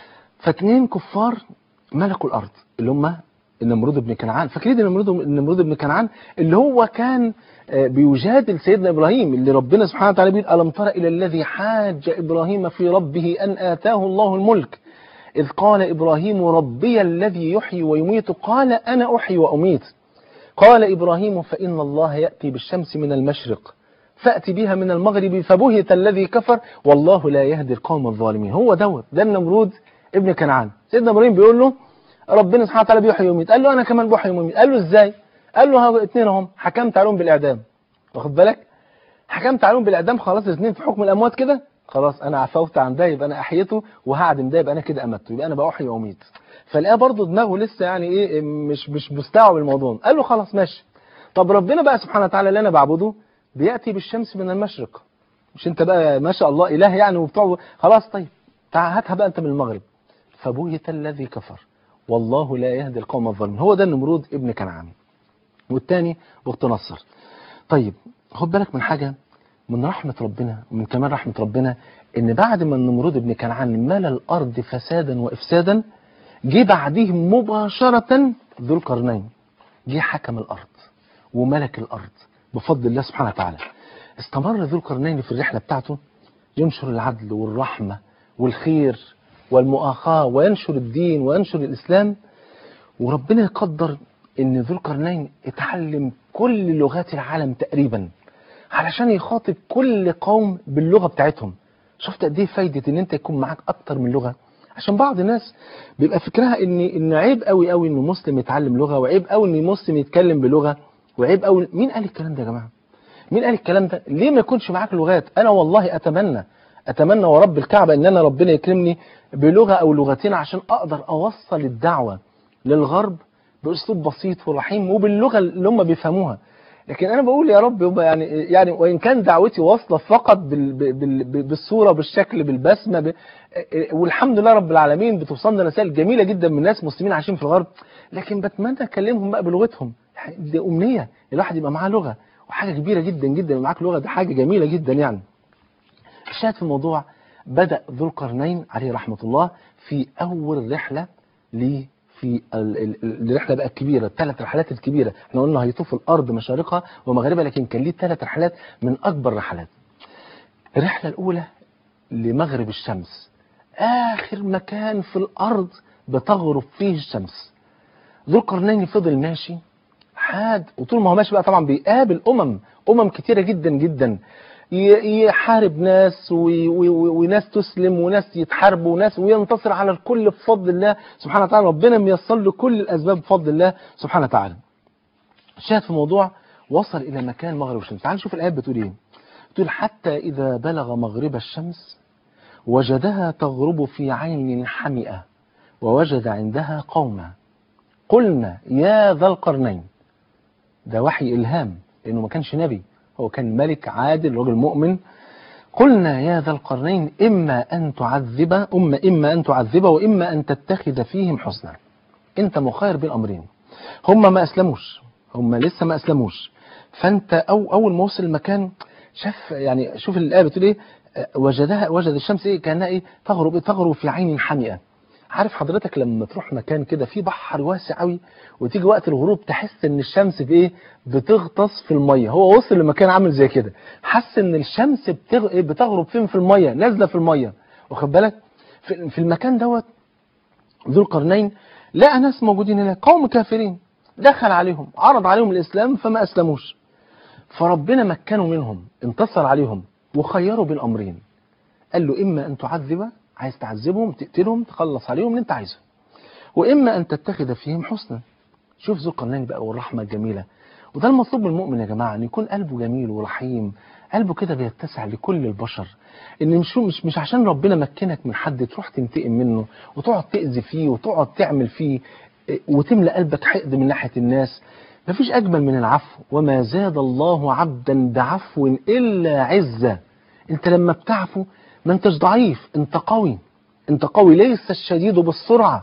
فاتنين كفار ملكوا الارض اللي هم النمرود بن كنعان فاكرين النمرود النمرود بن كنعان اللي هو كان آه، بيجادل سيدنا ابراهيم اللي ربنا سبحانه وتعالى بيقول الم تر الى الذي حاج ابراهيم في ربه ان اتاه الله الملك اذ قال ابراهيم ربي الذي يحيي ويميت قال انا احيي واميت قال ابراهيم فان الله ياتي بالشمس من المشرق فأتي بها من المغرب فبهت الذي كفر والله لا يهدي القوم الظالمين هو دوت ده النمرود ابن كنعان سيدنا ابراهيم بيقول له ربنا سبحانه وتعالى بيحيي ويميت قال له انا كمان بحيي ويميت قال له ازاي قال له ها اتنين اهم حكمت عليهم بالاعدام واخد بالك حكمت عليهم بالاعدام خلاص الاثنين في حكم الاموات كده خلاص انا عفوت عن ده يبقى انا احيته وهعدم ده يبقى انا كده امته يبقى انا بأحيي واميت فلقاه برضه دماغه لسه يعني ايه مش مش مستوعب الموضوع قال له خلاص ماشي طب ربنا بقى سبحانه وتعالى اللي انا بعبده بياتي بالشمس من المشرق مش انت بقى ما شاء الله اله يعني وبتوع خلاص طيب تعال هاتها بقى انت من المغرب فبهت الذي كفر والله لا يهدي القوم الظالمين هو ده النمرود ابن كنعان والتاني بخت نصر طيب خد بالك من حاجة من رحمة ربنا ومن كمان رحمة ربنا ان بعد ما النمرود ابن كنعان ملى الارض فسادا وافسادا جه بعديه مباشرة ذو القرنين جه حكم الارض وملك الارض بفضل الله سبحانه وتعالى استمر ذو القرنين في الرحلة بتاعته ينشر العدل والرحمة والخير والمؤاخاة وينشر الدين وينشر الإسلام وربنا يقدر ان ذو القرنين اتعلم كل لغات العالم تقريبا علشان يخاطب كل قوم باللغة بتاعتهم شفت قد ايه فايدة ان انت يكون معاك اكتر من لغة عشان بعض الناس بيبقى فكرها ان ان عيب قوي قوي ان مسلم يتعلم لغة وعيب قوي ان مسلم يتكلم بلغة وعيب قوي مين قال الكلام ده يا جماعة مين قال الكلام ده ليه ما يكونش معاك لغات انا والله اتمنى اتمنى ورب الكعبة ان انا ربنا يكرمني بلغة او لغتين عشان اقدر اوصل الدعوة للغرب باسلوب بسيط ورحيم وباللغه اللي هم بيفهموها لكن انا بقول يا رب يبقى يعني يعني وان كان دعوتي واصله فقط بال بال بال بالصوره بالشكل بالبسمه ب... والحمد لله رب العالمين بتوصلنا رسائل جميله جدا من ناس مسلمين عايشين في الغرب لكن بتمنى اكلمهم بقى بلغتهم يعني دي امنيه الواحد يبقى معاه لغه وحاجه كبيره جدا جدا يبقى معاك لغه دي حاجه جميله جدا يعني الشاهد في الموضوع بدا ذو القرنين عليه رحمه الله في اول رحله ليه في ال- ال- الرحله بقى الكبيره الثلاث رحلات الكبيره احنا قلنا هيطوف الارض مشارقها ومغاربها لكن كان ليه ثلاث رحلات من اكبر الرحلات الرحله الاولى لمغرب الشمس اخر مكان في الارض بتغرب فيه الشمس ذو القرنين فضل ماشي حاد وطول ما هو ماشي بقى طبعا بيقابل امم امم كتيره جدا جدا ي- يحارب ناس وي- وي- وي- وناس تسلم وناس يتحاربوا وناس وينتصر على الكل بفضل الله سبحانه وتعالى ربنا ميسر له كل الاسباب بفضل الله سبحانه وتعالى الشاهد في الموضوع وصل الى مكان مغرب الشمس تعال نشوف الايات بتقول ايه بتقول حتى اذا بلغ مغرب الشمس وجدها تغرب في عين حمئه ووجد عندها قوما قلنا يا ذا القرنين ده وحي إلهام لأنه ما كانش نبي هو كان ملك عادل رجل مؤمن قلنا يا ذا القرنين إما أن تعذب أما إما أن تعذب وإما أن تتخذ فيهم حسنا أنت مخير بين أمرين هم ما اسلموش هم لسه ما اسلموش فانت أو اول ما وصل المكان شاف يعني شوف الايه بتقول ايه آه، وجدها وجد الشمس ايه كانها ايه تغرب إيه؟ تغرب في عين حمئه عارف حضرتك لما تروح مكان كده فيه بحر واسع قوي وتيجي وقت الغروب تحس ان الشمس بايه بتغطس في الميه هو وصل لمكان عامل زي كده حس ان الشمس بتغ... إيه؟ بتغرب فين في الميه نازله في الميه واخد بالك في في المكان دوت ذو القرنين لقى ناس موجودين هناك قوم كافرين دخل عليهم عرض عليهم الاسلام فما اسلموش فربنا مكنوا منهم انتصر عليهم وخيروا بين امرين قال له اما ان تعذب عايز تعذبهم تقتلهم تخلص عليهم اللي انت عايزه واما ان تتخذ فيهم حسنا شوف ذو القرنين بقى والرحمه الجميله وده المطلوب من المؤمن يا جماعه ان يكون قلبه جميل ورحيم قلبه كده بيتسع لكل البشر ان مش مش مش عشان ربنا مكنك من حد تروح تنتقم منه وتقعد تاذي فيه وتقعد تعمل فيه إيه، وتملى قلبك حقد من ناحيه الناس مفيش اجمل من العفو وما زاد الله عبدا بعفو الا عزه انت لما بتعفو ما انتش ضعيف انت قوي انت قوي ليس الشديد بالسرعه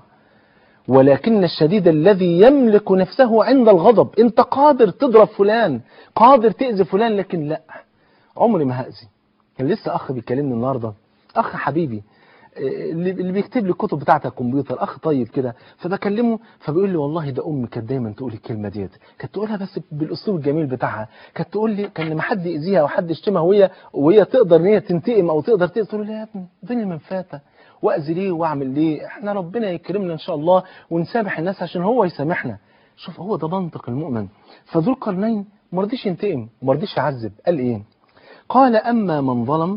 ولكن الشديد الذي يملك نفسه عند الغضب انت قادر تضرب فلان قادر تأذي فلان لكن لا عمري ما هأذي كان لسه اخ بيكلمني النهارده اخ حبيبي إيه، اللي اللي بيكتب لي الكتب بتاعه الكمبيوتر اخ طيب كده فبكلمه فبيقول لي والله ده امي كانت دايما تقول الكلمه ديت كانت تقولها بس بالاسلوب الجميل بتاعها كانت تقول لي كان لما حد يأذيها او حد يشتمها وهي وهي تقدر ان هي تنتقم او تقدر تأذي تقول له لا يا ابني الدنيا من فاتة واذي ليه واعمل ليه احنا ربنا يكرمنا ان شاء الله ونسامح الناس عشان هو يسامحنا شوف هو ده منطق المؤمن فذو القرنين ما رضيش ينتقم وما رضيش يعذب قال ايه قال اما من ظلم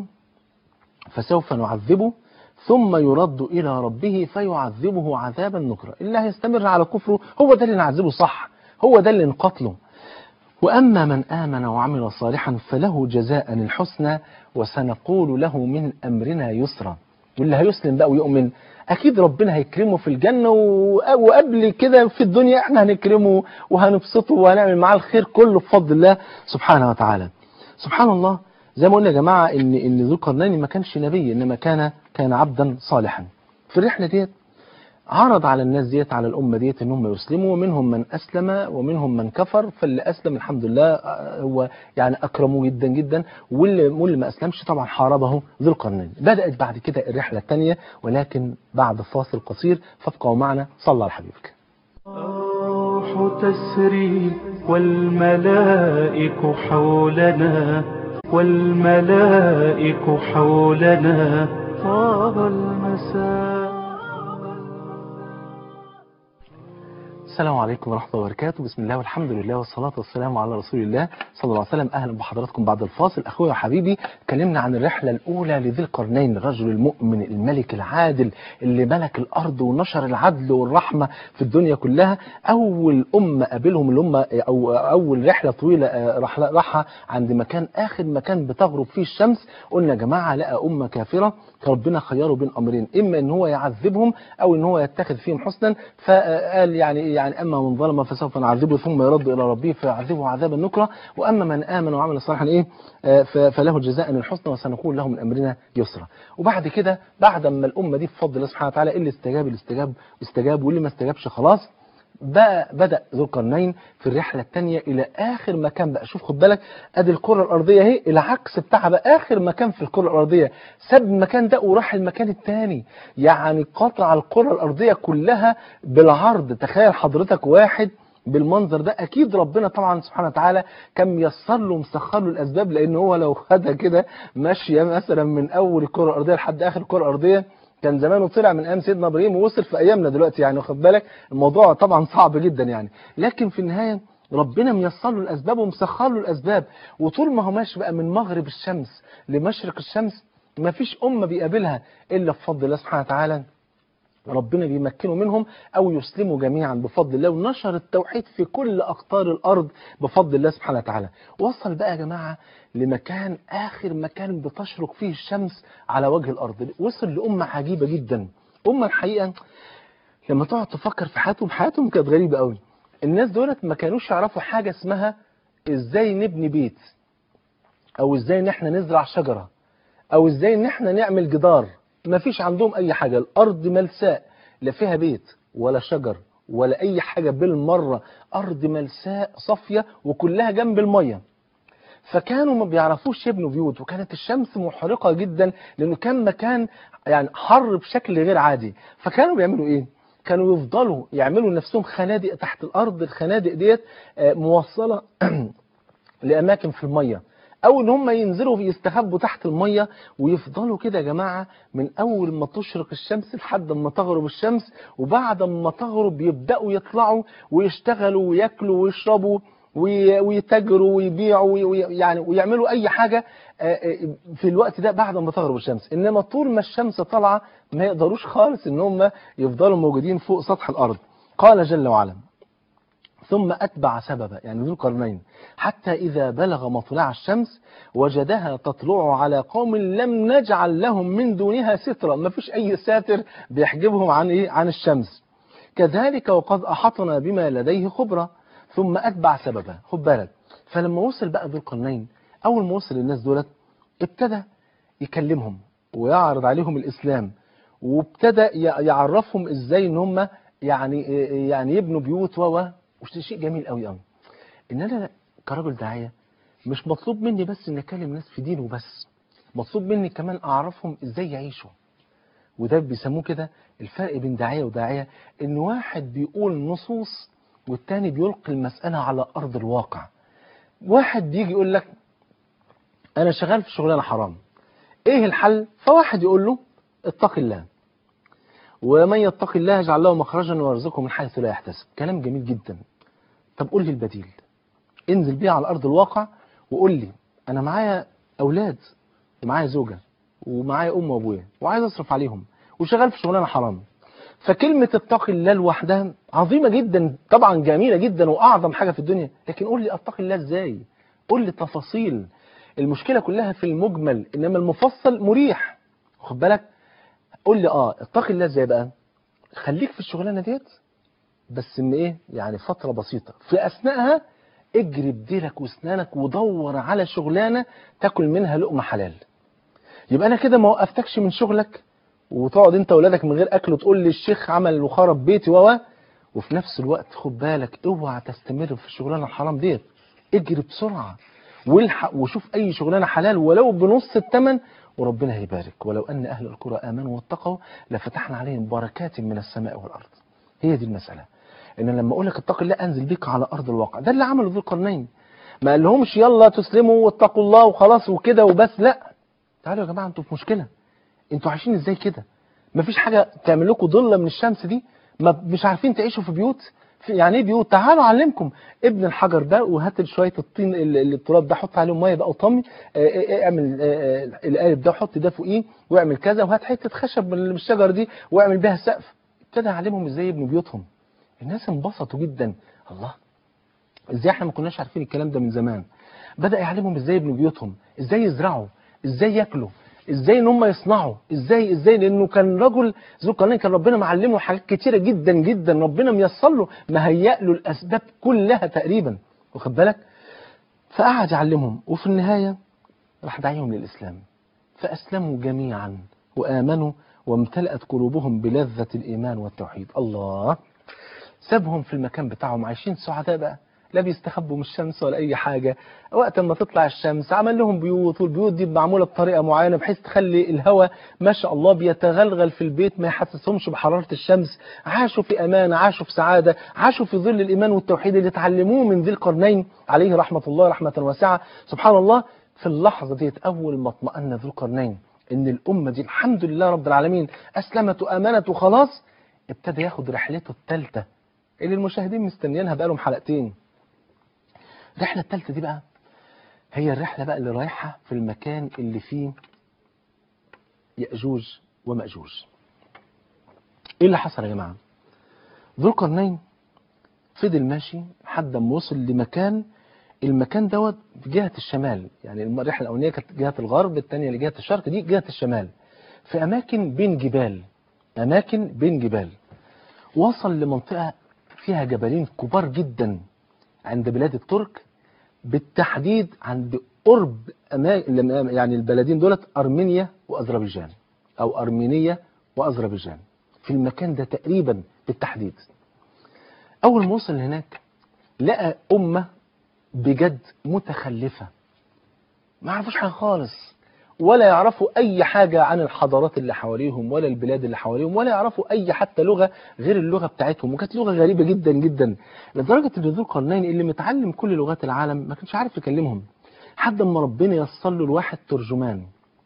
فسوف نعذبه ثم يرد إلى ربه فيعذبه عذابا نكرا اللي هيستمر على كفره هو ده اللي نعذبه صح هو ده اللي نقتله وأما من آمن وعمل صالحا فله جزاء الحسنى وسنقول له من أمرنا يسرا واللي هيسلم بقى ويؤمن أكيد ربنا هيكرمه في الجنة و- وقبل كده في الدنيا احنا هنكرمه وهنبسطه وهنعمل معاه الخير كله بفضل الله سبحانه وتعالى سبحان الله زي ما قلنا يا جماعة ان ان ذو القرنين ما كانش نبي انما كان كان عبدا صالحا في الرحلة ديت عرض على الناس ديت على الأمة ديت إن هم يسلموا ومنهم من أسلم ومنهم من كفر فاللي أسلم الحمد لله آه، هو يعني أكرمه جدا جدا واللي, واللي ما أسلمش طبعا حاربه ذو القرنين بدأت بعد كده الرحلة الثانية ولكن بعد فاصل قصير فابقوا معنا صلى على حبيبك الروح تسري والملائك حولنا والملائك حولنا طاب المساء السلام عليكم ورحمة الله وبركاته بسم الله والحمد لله والصلاة والسلام على رسول الله صلى الله عليه وسلم أهلا بحضراتكم بعد الفاصل أخويا وحبيبي اتكلمنا عن الرحلة الأولى لذي القرنين الرجل المؤمن الملك العادل اللي ملك الأرض ونشر العدل والرحمة في الدنيا كلها أول أمة قابلهم اللي هم أو أول رحلة طويلة آه، راح راحها عند مكان آخر مكان بتغرب فيه الشمس قلنا يا جماعة لقى أمة كافرة ربنا خيره بين أمرين إما إن هو يعذبهم أو إن هو يتخذ فيهم حسنا فقال يعني يعني أما من ظلم فسوف نعذبه ثم يرد إلى ربه فيعذبه عذابا نكرا وأما من آمن وعمل صالحا إيه آه، ف- فله جزاء الحسنى وسنقول له من أمرنا يسرا وبعد كده بعد ما الأمة دي بفضل الله سبحانه وتعالى اللي استجاب اللي استجاب استجاب واللي ما استجابش خلاص بقى بدأ ذو القرنين في الرحلة الثانية إلى آخر مكان بقى شوف خد بالك أدي الكرة الأرضية أهي العكس بتاعها بقى آخر مكان في الكرة الأرضية ساب المكان ده وراح المكان الثاني يعني قطع الكرة الأرضية كلها بالعرض تخيل حضرتك واحد بالمنظر ده اكيد ربنا طبعا سبحانه وتعالى كان ميسر له مسخر له الاسباب لان هو لو خدها كده ماشيه مثلا من اول الكره الارضيه لحد اخر الكره الارضيه كان زمانه طلع من ايام سيدنا ابراهيم ووصل في ايامنا دلوقتي يعني واخد بالك الموضوع طبعا صعب جدا يعني لكن في النهايه ربنا ميسر له الاسباب ومسخر له الاسباب وطول ما هو ماشي بقى من مغرب الشمس لمشرق الشمس ما فيش امه بيقابلها الا بفضل الله سبحانه وتعالى ربنا بيمكنه منهم او يسلموا جميعا بفضل الله ونشر التوحيد في كل اقطار الارض بفضل الله سبحانه وتعالى وصل بقى يا جماعه لمكان اخر مكان بتشرق فيه الشمس على وجه الارض وصل لامه عجيبه جدا امه الحقيقه لما تقعد تفكر في حياتهم حياتهم كانت غريبه قوي الناس دولت ما كانوش يعرفوا حاجه اسمها ازاي نبني بيت او ازاي ان احنا نزرع شجره او ازاي ان احنا نعمل جدار ما فيش عندهم اي حاجه الارض ملساء لا فيها بيت ولا شجر ولا اي حاجه بالمره ارض ملساء صافيه وكلها جنب الميه فكانوا ما بيعرفوش يبنوا بيوت وكانت الشمس محرقه جدا لانه كان مكان يعني حر بشكل غير عادي فكانوا بيعملوا ايه كانوا يفضلوا يعملوا لنفسهم خنادق تحت الارض الخنادق ديت آه، موصله لاماكن في الميه او ان هم ينزلوا يستخبوا تحت الميه ويفضلوا كده يا جماعه من اول ما تشرق الشمس لحد ما تغرب الشمس وبعد ما تغرب يبداوا يطلعوا ويشتغلوا وياكلوا ويشربوا وي- ويتاجروا ويبيعوا وي- وي- يعني ويعملوا اي حاجه آه، آه، في الوقت ده بعد ما تغرب الشمس انما طول ما الشمس طالعه ما يقدروش خالص ان هم يفضلوا موجودين فوق سطح الارض قال جل وعلا ثم أتبع سببا يعني ذو القرنين حتى إذا بلغ مطلع الشمس وجدها تطلع على قوم لم نجعل لهم من دونها سترا ما فيش أي ساتر بيحجبهم عن إيه؟ عن الشمس كذلك وقد أحطنا بما لديه خبرة ثم أتبع سببا خد بالك فلما وصل بقى ذو القرنين أول ما وصل الناس دولت ابتدى يكلمهم ويعرض عليهم الإسلام وابتدى ي- يعرفهم إزاي إن هم يعني يعني يبنوا بيوت و وده شيء جميل قوي قوي ان انا كراجل داعيه مش مطلوب مني بس ان اكلم ناس في دين وبس مطلوب مني كمان اعرفهم ازاي يعيشوا وده بيسموه كده الفرق بين داعيه وداعيه ان واحد بيقول نصوص والتاني بيلقي المساله على ارض الواقع واحد بيجي يقول لك انا شغال في شغلانه حرام ايه الحل فواحد يقول له اتق الله ومن يتق الله يجعل له مخرجا ويرزقه من حيث لا يحتسب كلام جميل جدا طب قول لي البديل انزل بيه على ارض الواقع وقول لي انا معايا اولاد ومعايا زوجه ومعايا ام وابويا وعايز اصرف عليهم وشغال في شغلانه حرام فكلمه اتقي الله لوحدها عظيمه جدا طبعا جميله جدا واعظم حاجه في الدنيا لكن قول لي اتقي الله ازاي قول لي تفاصيل المشكله كلها في المجمل انما المفصل مريح خد بالك قول لي اه اتقي الله ازاي بقى خليك في الشغلانه ديت بس ان ايه يعني فتره بسيطه في اثناءها اجري بديلك واسنانك ودور على شغلانه تاكل منها لقمه حلال يبقى انا كده ما وقفتكش من شغلك وتقعد انت واولادك من غير اكل وتقول لي الشيخ عمل وخرب بيتي و وفي نفس الوقت خد بالك اوعى تستمر في الشغلانه الحرام ديت اجري بسرعه والحق وشوف اي شغلانه حلال ولو بنص الثمن وربنا هيبارك ولو ان اهل القرى امنوا واتقوا لفتحنا عليهم بركات من السماء والارض هي دي المساله ان لما اقول لك اتق الله انزل بيك على ارض الواقع ده اللي عمله ذو القرنين ما قال لهمش يلا تسلموا واتقوا الله وخلاص وكده وبس لا تعالوا يا جماعه انتوا في مشكله انتوا عايشين ازاي كده مفيش حاجه تعمل لكم ضله من الشمس دي ما مش عارفين تعيشوا في بيوت في يعني ايه بيوت تعالوا اعلمكم ابن الحجر ده وهات شويه الطين ال- ال- التراب ده حط عليهم ميه بقى وطمي اه، اه، اعمل اه، اه، القالب ده وحط ده فوقيه واعمل كذا وهات حته خشب من الشجر دي واعمل بيها سقف ابتدى يعلمهم ازاي يبنوا بيوتهم الناس انبسطوا جدا الله ازاي احنا ما كناش عارفين الكلام ده من زمان بدا يعلمهم ازاي يبنوا بيوتهم ازاي يزرعوا ازاي ياكلوا ازاي ان هم يصنعوا ازاي ازاي لانه كان رجل ذو قرنين كان ربنا معلمه حاجات كتيره جدا جدا ربنا ميسر له مهيأ له الاسباب كلها تقريبا واخد بالك فقعد يعلمهم وفي النهايه راح دعيهم للاسلام فاسلموا جميعا وامنوا وامتلأت قلوبهم بلذة الإيمان والتوحيد الله سابهم في المكان بتاعهم عايشين سعداء بقى لا بيستخبوا من الشمس ولا أي حاجة وقت ما تطلع الشمس عمل لهم بيوت والبيوت دي معمولة بطريقة معينة بحيث تخلي الهواء ما شاء الله بيتغلغل في البيت ما يحسسهمش بحرارة الشمس عاشوا في أمان عاشوا في سعادة عاشوا في ظل الإيمان والتوحيد اللي اتعلموه من ذي القرنين عليه رحمة الله رحمة واسعة سبحان الله في اللحظة ديت أول ما اطمأن ذو القرنين ان الامه دي الحمد لله رب العالمين اسلمت وامنت وخلاص ابتدى ياخد رحلته الثالثه اللي المشاهدين مستنيينها بقالهم حلقتين الرحله الثالثه دي بقى هي الرحله بقى اللي رايحه في المكان اللي فيه ياجوج وماجوج ايه اللي حصل يا جماعه ذو القرنين فضل ماشي لحد ما وصل لمكان المكان دوت في جهة الشمال يعني الرحلة الأولانية كانت جهة الغرب الثانية لجهة الشرق دي جهة الشمال في أماكن بين جبال أماكن بين جبال وصل لمنطقة فيها جبلين كبار جدا عند بلاد الترك بالتحديد عند قرب أما- يعني البلدين دولت أرمينيا وأذربيجان أو أرمينيا وأذربيجان في المكان ده تقريبا بالتحديد اول ما وصل هناك لقى امه بجد متخلفه ما يعرفوش حاجه خالص ولا يعرفوا اي حاجه عن الحضارات اللي حواليهم ولا البلاد اللي حواليهم ولا يعرفوا اي حتى لغه غير اللغه بتاعتهم وكانت لغه غريبه جدا جدا لدرجه ان ذو القرنين اللي متعلم كل لغات العالم ما كانش عارف يكلمهم حد ما ربنا يصل له الواحد ترجمان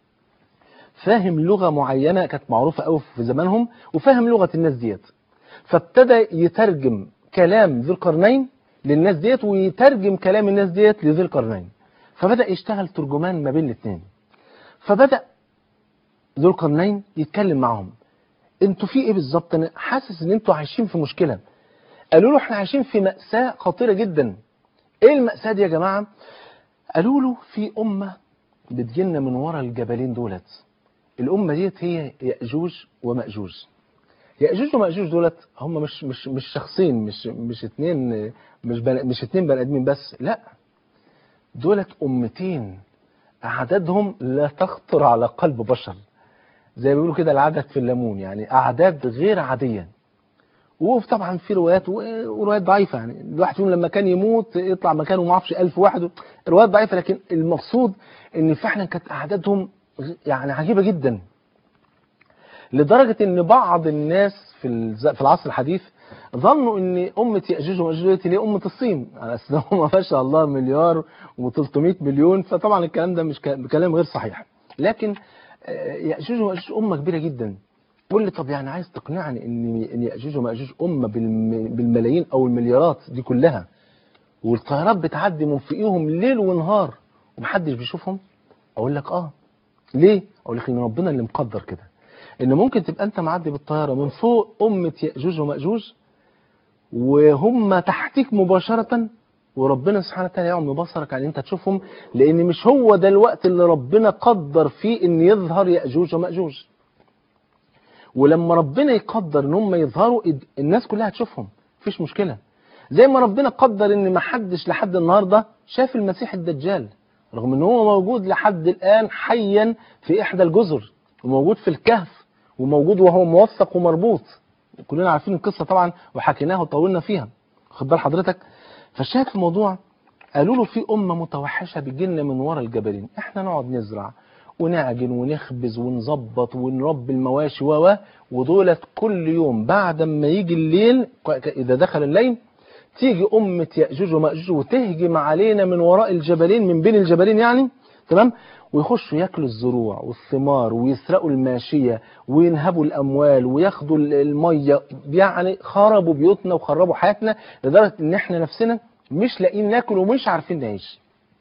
فاهم لغه معينه كانت معروفه قوي في زمانهم وفاهم لغه الناس ديت فابتدى يترجم كلام ذو القرنين للناس ديت ويترجم كلام الناس ديت لذي القرنين فبدأ يشتغل ترجمان ما بين الاثنين فبدأ ذو القرنين يتكلم معهم انتوا في ايه بالظبط انا حاسس ان انتوا عايشين في مشكلة قالوا له احنا عايشين في مأساة خطيرة جدا ايه المأساة دي يا جماعة قالوا له في أمة بتجيلنا من ورا الجبلين دولت الأمة ديت هي يأجوج ومأجوج يأجوج ومأجوج دولت هم مش مش مش شخصين مش مش اتنين مش بني مش اتنين بني ادمين بس لا دولت أمتين أعدادهم لا تخطر على قلب بشر زي ما بيقولوا كده العدد في الليمون يعني أعداد غير عادية وطبعا في روايات وروايات ضعيفة يعني الواحد فيهم لما كان يموت يطلع مكانه ما اعرفش 1000 واحد روايات ضعيفة لكن المقصود ان فعلا كانت أعدادهم يعني عجيبة جدا لدرجة ان بعض الناس في الز- في العصر الحديث ظنوا ان أمة يأجوج ومأجوج ديت اللي هي أمة الصين على أساس إن هم ما شاء الله مليار و300 مليون فطبعا الكلام ده مش ك- كلام غير صحيح لكن آه، يأجوج ومأجوج أمة كبيرة جدا قول لي طب يعني عايز تقنعني ان ان يأجوج ومأجوج أمة بالم- بالملايين أو المليارات دي كلها والطيارات بتعدي من فوقيهم ليل ونهار ومحدش بيشوفهم اقول لك اه ليه اقول لك ان ربنا اللي مقدر كده ان ممكن تبقى انت معدي بالطياره من فوق امه ياجوج وماجوج وهم تحتيك مباشره وربنا سبحانه وتعالى يعمي بصرك عن انت تشوفهم لان مش هو ده الوقت اللي ربنا قدر فيه ان يظهر ياجوج وماجوج ولما ربنا يقدر ان هم يظهروا الناس كلها هتشوفهم مفيش مشكله زي ما ربنا قدر ان ما حدش لحد النهارده شاف المسيح الدجال رغم ان هو موجود لحد الان حيا في احدى الجزر وموجود في الكهف وموجود وهو موثق ومربوط كلنا عارفين القصه طبعا وحكيناها وطولنا فيها خد بال حضرتك فالشاهد في الموضوع قالوا له في امه متوحشه بتجيلنا من ورا الجبلين احنا نقعد نزرع ونعجن ونخبز ونظبط ونربي المواشي و ودولت كل يوم بعد ما يجي الليل اذا دخل الليل تيجي أمة يأجوج ومأجوج وتهجم علينا من وراء الجبلين من بين الجبلين يعني تمام ويخشوا ياكلوا الزروع والثمار ويسرقوا الماشية وينهبوا الأموال وياخدوا المية يعني خربوا بيوتنا وخربوا حياتنا لدرجة إن إحنا نفسنا مش لاقيين ناكل ومش عارفين نعيش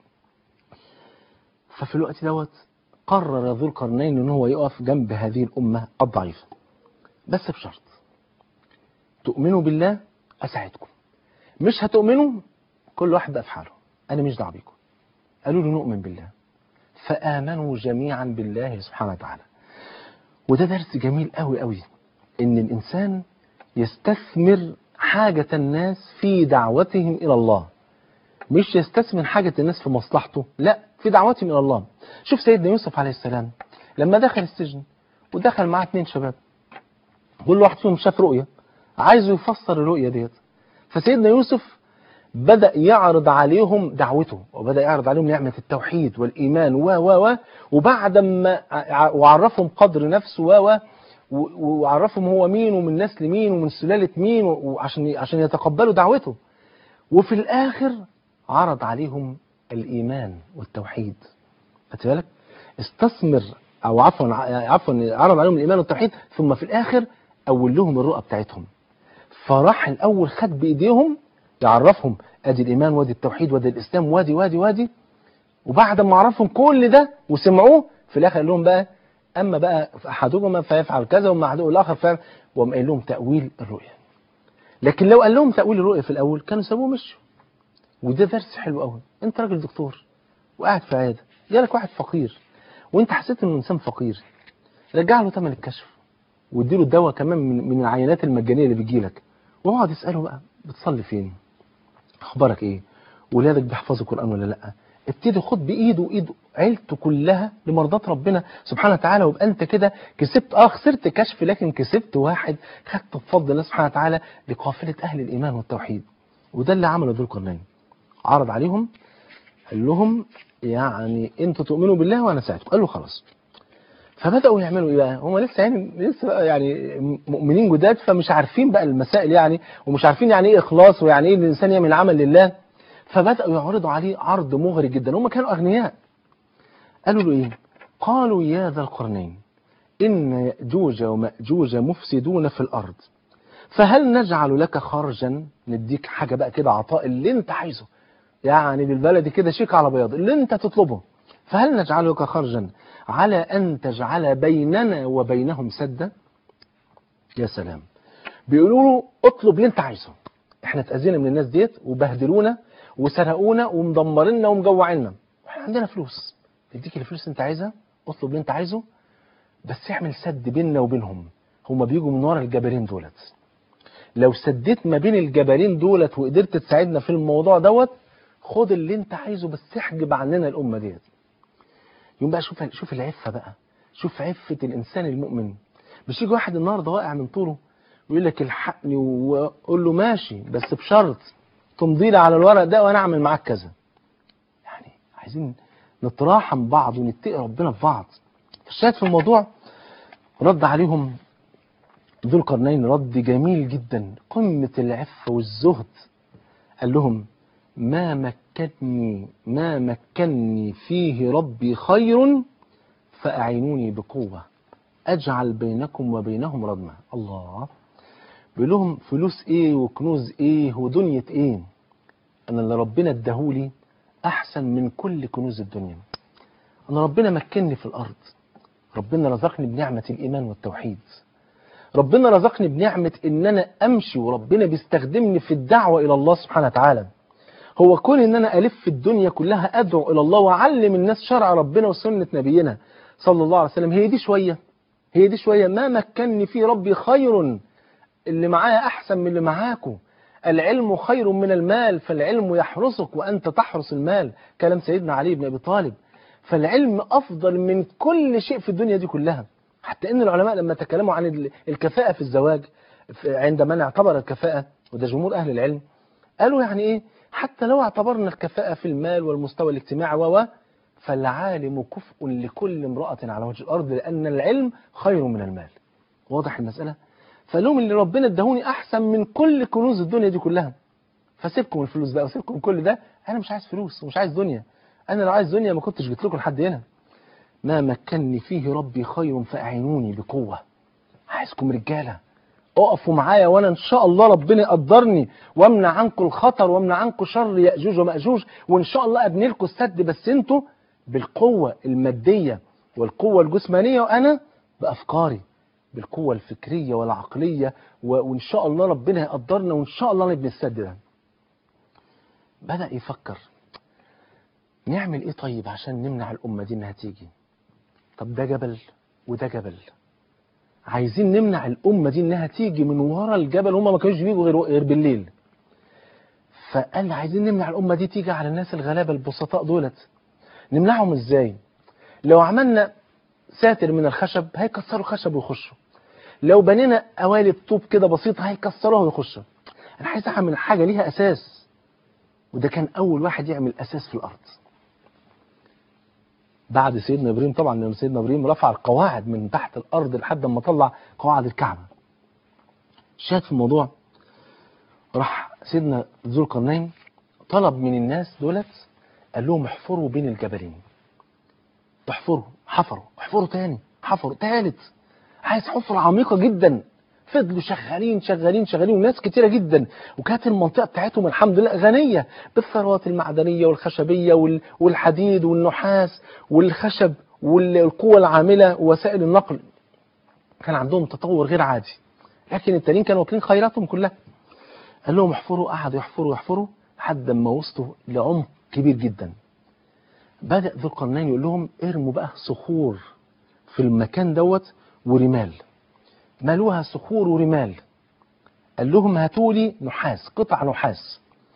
ففي الوقت دوت قرر ذو القرنين إن هو يقف جنب هذه الأمة الضعيفة بس بشرط تؤمنوا بالله أساعدكم مش هتؤمنوا كل واحد بقى في حاله انا مش دعوه بيكم قالوا له نؤمن بالله فامنوا جميعا بالله سبحانه وتعالى وده درس جميل قوي قوي ان الانسان يستثمر حاجه الناس في دعوتهم الى الله مش يستثمر حاجه الناس في مصلحته لا في دعوتهم الى الله شوف سيدنا يوسف عليه السلام لما دخل السجن ودخل معاه اتنين شباب كل واحد فيهم شاف رؤيه عايزه يفسر الرؤيه ديت فسيدنا يوسف بدأ يعرض عليهم دعوته وبدأ يعرض عليهم نعمة التوحيد والإيمان و و و وبعد ما ع- وعرفهم قدر نفسه و و و- وعرفهم هو مين ومن نسل مين ومن سلالة مين و- وعشان عشان يتقبلوا دعوته وفي الآخر عرض عليهم الإيمان والتوحيد خدت بالك استثمر أو عفوا عفوا عرض عليهم الإيمان والتوحيد ثم في الآخر أول لهم الرؤى بتاعتهم فراح الاول خد بايديهم يعرفهم ادي الايمان وادي التوحيد وادي الاسلام وادي وادي وادي وبعد ما عرفهم كل ده وسمعوه في الاخر قال لهم بقى اما بقى احدهما فيفعل كذا واما احدهما الاخر فعل وقام قايل لهم تاويل الرؤيا لكن لو قال لهم تاويل الرؤيا في الاول كانوا سابوه مشوا وده درس حلو قوي انت راجل دكتور وقاعد في عياده جالك واحد فقير وانت حسيت انه انسان فقير رجع له ثمن الكشف واديله الدواء كمان من, من العينات المجانيه اللي بتجيلك واقعد اساله بقى بتصلي فين اخبارك ايه ولادك بيحفظوا القران ولا لا ابتدي خد بايده وايد عيلته كلها لمرضات ربنا سبحانه وتعالى ويبقى انت كده كسبت اه خسرت كشف لكن كسبت واحد خدت بفضل الله سبحانه وتعالى لقافله اهل الايمان والتوحيد وده اللي عمله ذو القرنين عرض عليهم قال لهم يعني انتوا تؤمنوا بالله وانا ساعدكم قالوا خلاص فبداوا يعملوا ايه بقى هم لسه يعني لسه بقى يعني مؤمنين جداد فمش عارفين بقى المسائل يعني ومش عارفين يعني ايه اخلاص ويعني ايه الانسان يعمل عمل لله فبداوا يعرضوا عليه عرض مغري جدا هم كانوا اغنياء قالوا له ايه قالوا يا ذا القرنين ان ياجوج وماجوج مفسدون في الارض فهل نجعل لك خرجا نديك حاجه بقى كده عطاء اللي انت عايزه يعني بالبلدي كده شيك على بياض اللي انت تطلبه فهل نجعل لك خرجا على ان تجعل بيننا وبينهم سدا يا سلام بيقولوا له اطلب اللي انت عايزه احنا اتاذينا من الناس ديت وبهدلونا وسرقونا ومدمرينا ومجوعينا واحنا عندنا فلوس نديك الفلوس اللي انت عايزها اطلب اللي انت عايزه بس اعمل سد بيننا وبينهم هما بيجوا من ورا الجبلين دولت لو سديت ما بين الجبلين دولت وقدرت تساعدنا في الموضوع دوت خد اللي انت عايزه بس احجب عننا الامه ديت يوم بقى شوف شوف العفه بقى شوف عفه الانسان المؤمن مش يجي واحد النهارده واقع من طوله ويقول لك الحقني وقول له ماشي بس بشرط تمضي لي على الورق ده وانا اعمل معاك كذا يعني عايزين نتراحم بعض ونتقي ربنا في بعض الشاهد في الموضوع رد عليهم ذو القرنين رد جميل جدا قمة العفة والزهد قال لهم ما مكنني ما مكنني فيه ربي خير فأعينوني بقوة أجعل بينكم وبينهم ردمة الله بيقول لهم فلوس ايه وكنوز ايه ودنيا ايه انا اللي ربنا اداهولي احسن من كل كنوز الدنيا انا ربنا مكنني في الارض ربنا رزقني بنعمة الايمان والتوحيد ربنا رزقني بنعمة ان انا امشي وربنا بيستخدمني في الدعوة الى الله سبحانه وتعالى هو كون ان انا الف الدنيا كلها ادعو الى الله واعلم الناس شرع ربنا وسنة نبينا صلى الله عليه وسلم هي دي شوية هي دي شوية ما مكنني فيه ربي خير اللي معايا احسن من اللي معاكم العلم خير من المال فالعلم يحرسك وانت تحرس المال كلام سيدنا علي بن ابي طالب فالعلم افضل من كل شيء في الدنيا دي كلها حتى ان العلماء لما تكلموا عن الكفاءة في الزواج عندما اعتبر الكفاءة وده جمهور اهل العلم قالوا يعني ايه حتى لو اعتبرنا الكفاءة في المال والمستوى الاجتماعي و فالعالم كفء لكل امرأة على وجه الأرض لأن العلم خير من المال واضح المسألة فلهم اللي ربنا ادهوني أحسن من كل كنوز الدنيا دي كلها فسيبكم الفلوس بقى وسيبكم كل ده أنا مش عايز فلوس ومش عايز دنيا أنا لو عايز دنيا ما كنتش جيت لكم لحد هنا ما مكنني فيه ربي خير فأعينوني بقوة عايزكم رجالة اقفوا معايا وانا ان شاء الله ربنا يقدرني وامنع عنكم الخطر وامنع عنكم شر ياجوج وماجوج وان شاء الله ابني لكم السد بس انتوا بالقوه الماديه والقوه الجسمانيه وانا بافكاري بالقوه الفكريه والعقليه و... وان شاء الله ربنا يقدرنا وان شاء الله نبني السد ده بدا يفكر نعمل ايه طيب عشان نمنع الامه دي انها تيجي طب ده جبل وده جبل عايزين نمنع الأمة دي إنها تيجي من ورا الجبل هم ما كانوش بيجوا غير غير بالليل فقال عايزين نمنع الأمة دي تيجي على الناس الغلابة البسطاء دولت نمنعهم إزاي لو عملنا ساتر من الخشب هيكسروا خشب ويخشوا لو بنينا قوالب طوب كده بسيطة هيكسروها ويخشوا أنا عايز أعمل حاجة ليها أساس وده كان أول واحد يعمل أساس في الأرض بعد سيدنا ابراهيم طبعا لما سيدنا ابراهيم رفع القواعد من تحت الارض لحد ما طلع قواعد الكعبه شاهد في الموضوع راح سيدنا ذو القرنين طلب من الناس دولت قال لهم احفروا بين الجبلين تحفروا حفروا احفروا تاني حفروا تالت عايز حفرة عميقة جدا فضلوا شغالين شغالين شغالين وناس كتيرة جدا وكانت المنطقة بتاعتهم الحمد لله غنية بالثروات المعدنية والخشبية وال- والحديد والنحاس والخشب والقوة العاملة ووسائل النقل كان عندهم تطور غير عادي لكن التانيين كانوا واكلين خيراتهم كلها قال لهم احفروا قعدوا يحفروا يحفروا لحد ما وصلوا لعمق كبير جدا بدأ ذو القرنين يقول لهم ارموا بقى صخور في المكان دوت ورمال مالوها صخور ورمال قال لهم هاتوا لي نحاس قطع نحاس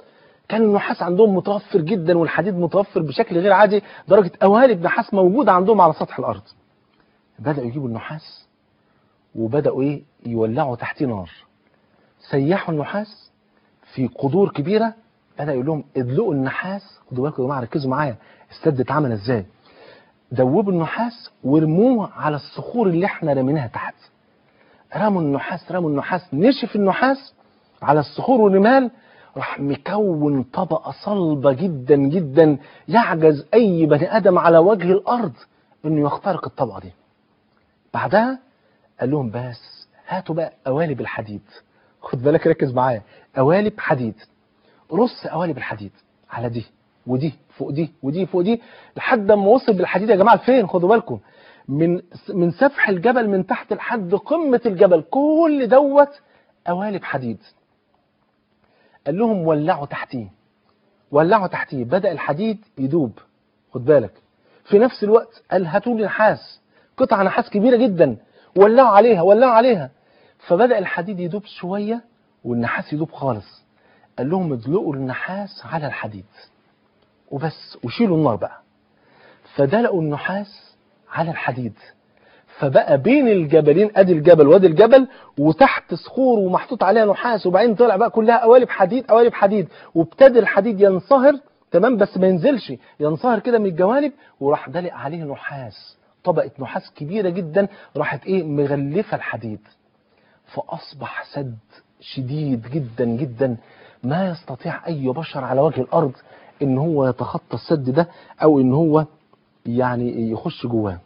كان النحاس عندهم متوفر جدا والحديد متوفر بشكل غير عادي درجة قوالب نحاس موجودة عندهم على سطح الأرض بدأوا يجيبوا النحاس وبدأوا إيه يولعوا تحتيه نار سيحوا النحاس في قدور كبيرة بدأ يقول لهم ادلقوا النحاس خدوا بالكم يا جماعة ركزوا معايا السد اتعمل ازاي دوبوا النحاس وارموه على الصخور اللي احنا رميناها تحت رموا النحاس رموا النحاس نشف النحاس على الصخور والرمال راح مكون طبقة صلبة جدا جدا يعجز أي بني آدم على وجه الأرض إنه يخترق الطبقة دي. بعدها قال لهم بس هاتوا بقى قوالب الحديد. خد بالك ركز معايا قوالب حديد. رص قوالب الحديد على دي ودي فوق دي ودي فوق دي لحد ما وصل بالحديد يا جماعة لفين؟ خدوا بالكم. من من سفح الجبل من تحت لحد قمة الجبل كل دوت قوالب حديد. قال لهم ولعوا تحتيه ولعوا تحتيه بدأ الحديد يدوب خد بالك في نفس الوقت قال هاتوا لي نحاس قطعة نحاس كبيرة جدا ولعوا عليها ولعوا عليها فبدأ الحديد يدوب شوية والنحاس يدوب خالص قال لهم ادلقوا النحاس على الحديد وبس وشيلوا النار بقى فدلقوا النحاس على الحديد فبقى بين الجبلين ادي الجبل وادي الجبل وتحت صخور ومحطوط عليها نحاس وبعدين طلع بقى كلها قوالب حديد قوالب حديد وابتدى الحديد ينصهر تمام بس ما ينزلش ينصهر كده من الجوانب وراح دلق عليه نحاس طبقة نحاس كبيرة جدا راحت ايه مغلفة الحديد فأصبح سد شديد جدا جدا ما يستطيع أي بشر على وجه الأرض إن هو يتخطى السد ده أو إن هو يعني يخش جواه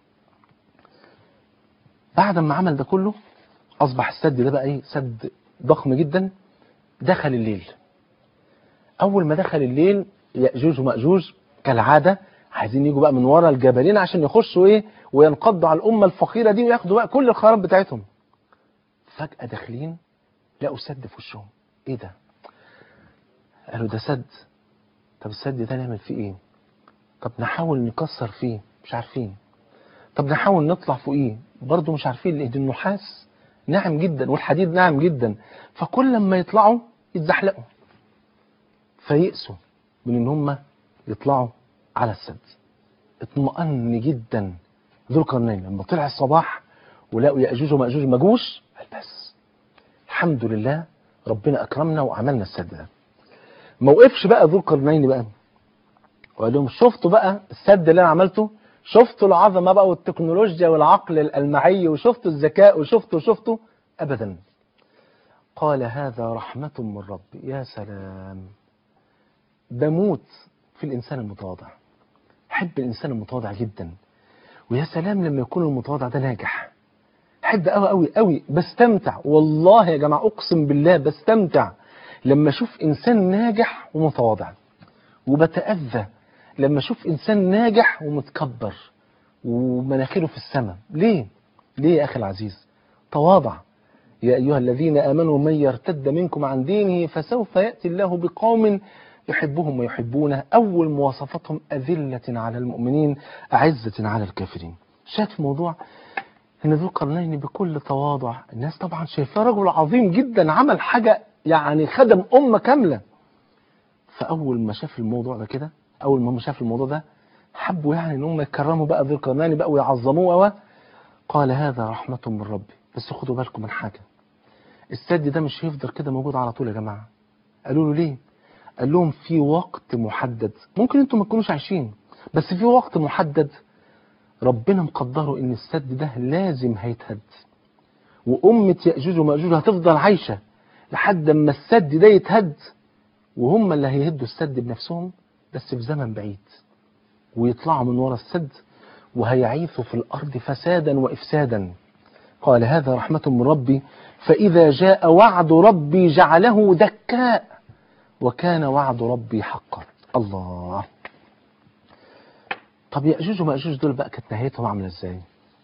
بعد ما عمل ده كله اصبح السد ده بقى ايه سد ضخم جدا دخل الليل اول ما دخل الليل ياجوج وماجوج كالعاده عايزين يجوا بقى من ورا الجبلين عشان يخشوا ايه وينقضوا على الامه الفقيره دي وياخدوا بقى كل الخراب بتاعتهم فجاه داخلين لقوا سد في وشهم ايه ده قالوا ده سد طب السد ده نعمل فيه ايه طب نحاول نكسر فيه مش عارفين طب نحاول نطلع فوقيه برضه مش عارفين لان النحاس ناعم جدا والحديد ناعم جدا فكل لما يطلعوا يتزحلقوا فيئسوا من ان هم يطلعوا على السد اطمأن جدا ذو القرنين لما طلع الصباح ولقوا يأجوج ومأجوج مجوش قال بس الحمد لله ربنا أكرمنا وعملنا السد ده ما وقفش بقى ذو القرنين بقى وقال لهم شفتوا بقى السد اللي انا عملته شفتوا العظمه بقى والتكنولوجيا والعقل الالمعي وشفتوا الذكاء وشفتوا شفتوا ابدا قال هذا رحمه من ربي يا سلام بموت في الانسان المتواضع احب الانسان المتواضع جدا ويا سلام لما يكون المتواضع ده ناجح احب قوي قوي قوي بستمتع والله يا جماعه اقسم بالله بستمتع لما اشوف انسان ناجح ومتواضع وبتاذى لما اشوف انسان ناجح ومتكبر ومناخيره في السماء ليه ليه يا اخي العزيز تواضع يا ايها الذين امنوا من يرتد منكم عن دينه فسوف ياتي الله بقوم يحبهم ويحبونه اول مواصفاتهم اذله على المؤمنين اعزه على الكافرين شايف الموضوع ان ذو القرنين بكل تواضع الناس طبعا شايفاه رجل عظيم جدا عمل حاجه يعني خدم امه كامله فاول ما شاف الموضوع ده كده اول ما هم شاف الموضوع ده حبوا يعني ان هم يكرموا بقى ذو القرنين بقى ويعظموه قال هذا رحمة من ربي بس خدوا بالكم من حاجة السد ده مش هيفضل كده موجود على طول يا جماعة قالوا له ليه قال لهم في وقت محدد ممكن انتم ما تكونوش عايشين بس في وقت محدد ربنا مقدره ان السد ده لازم هيتهد وأمة يأجوج ومأجوج هتفضل عايشة لحد ما السد ده يتهد وهم اللي هيهدوا السد بنفسهم بس في زمن بعيد ويطلعوا من ورا السد وهيعيثوا في الأرض فسادا وإفسادا قال هذا رحمة من ربي فإذا جاء وعد ربي جعله دكاء وكان وعد ربي حقا الله طب يأجوج ومأجوج دول بقى كانت نهايتهم عاملة ازاي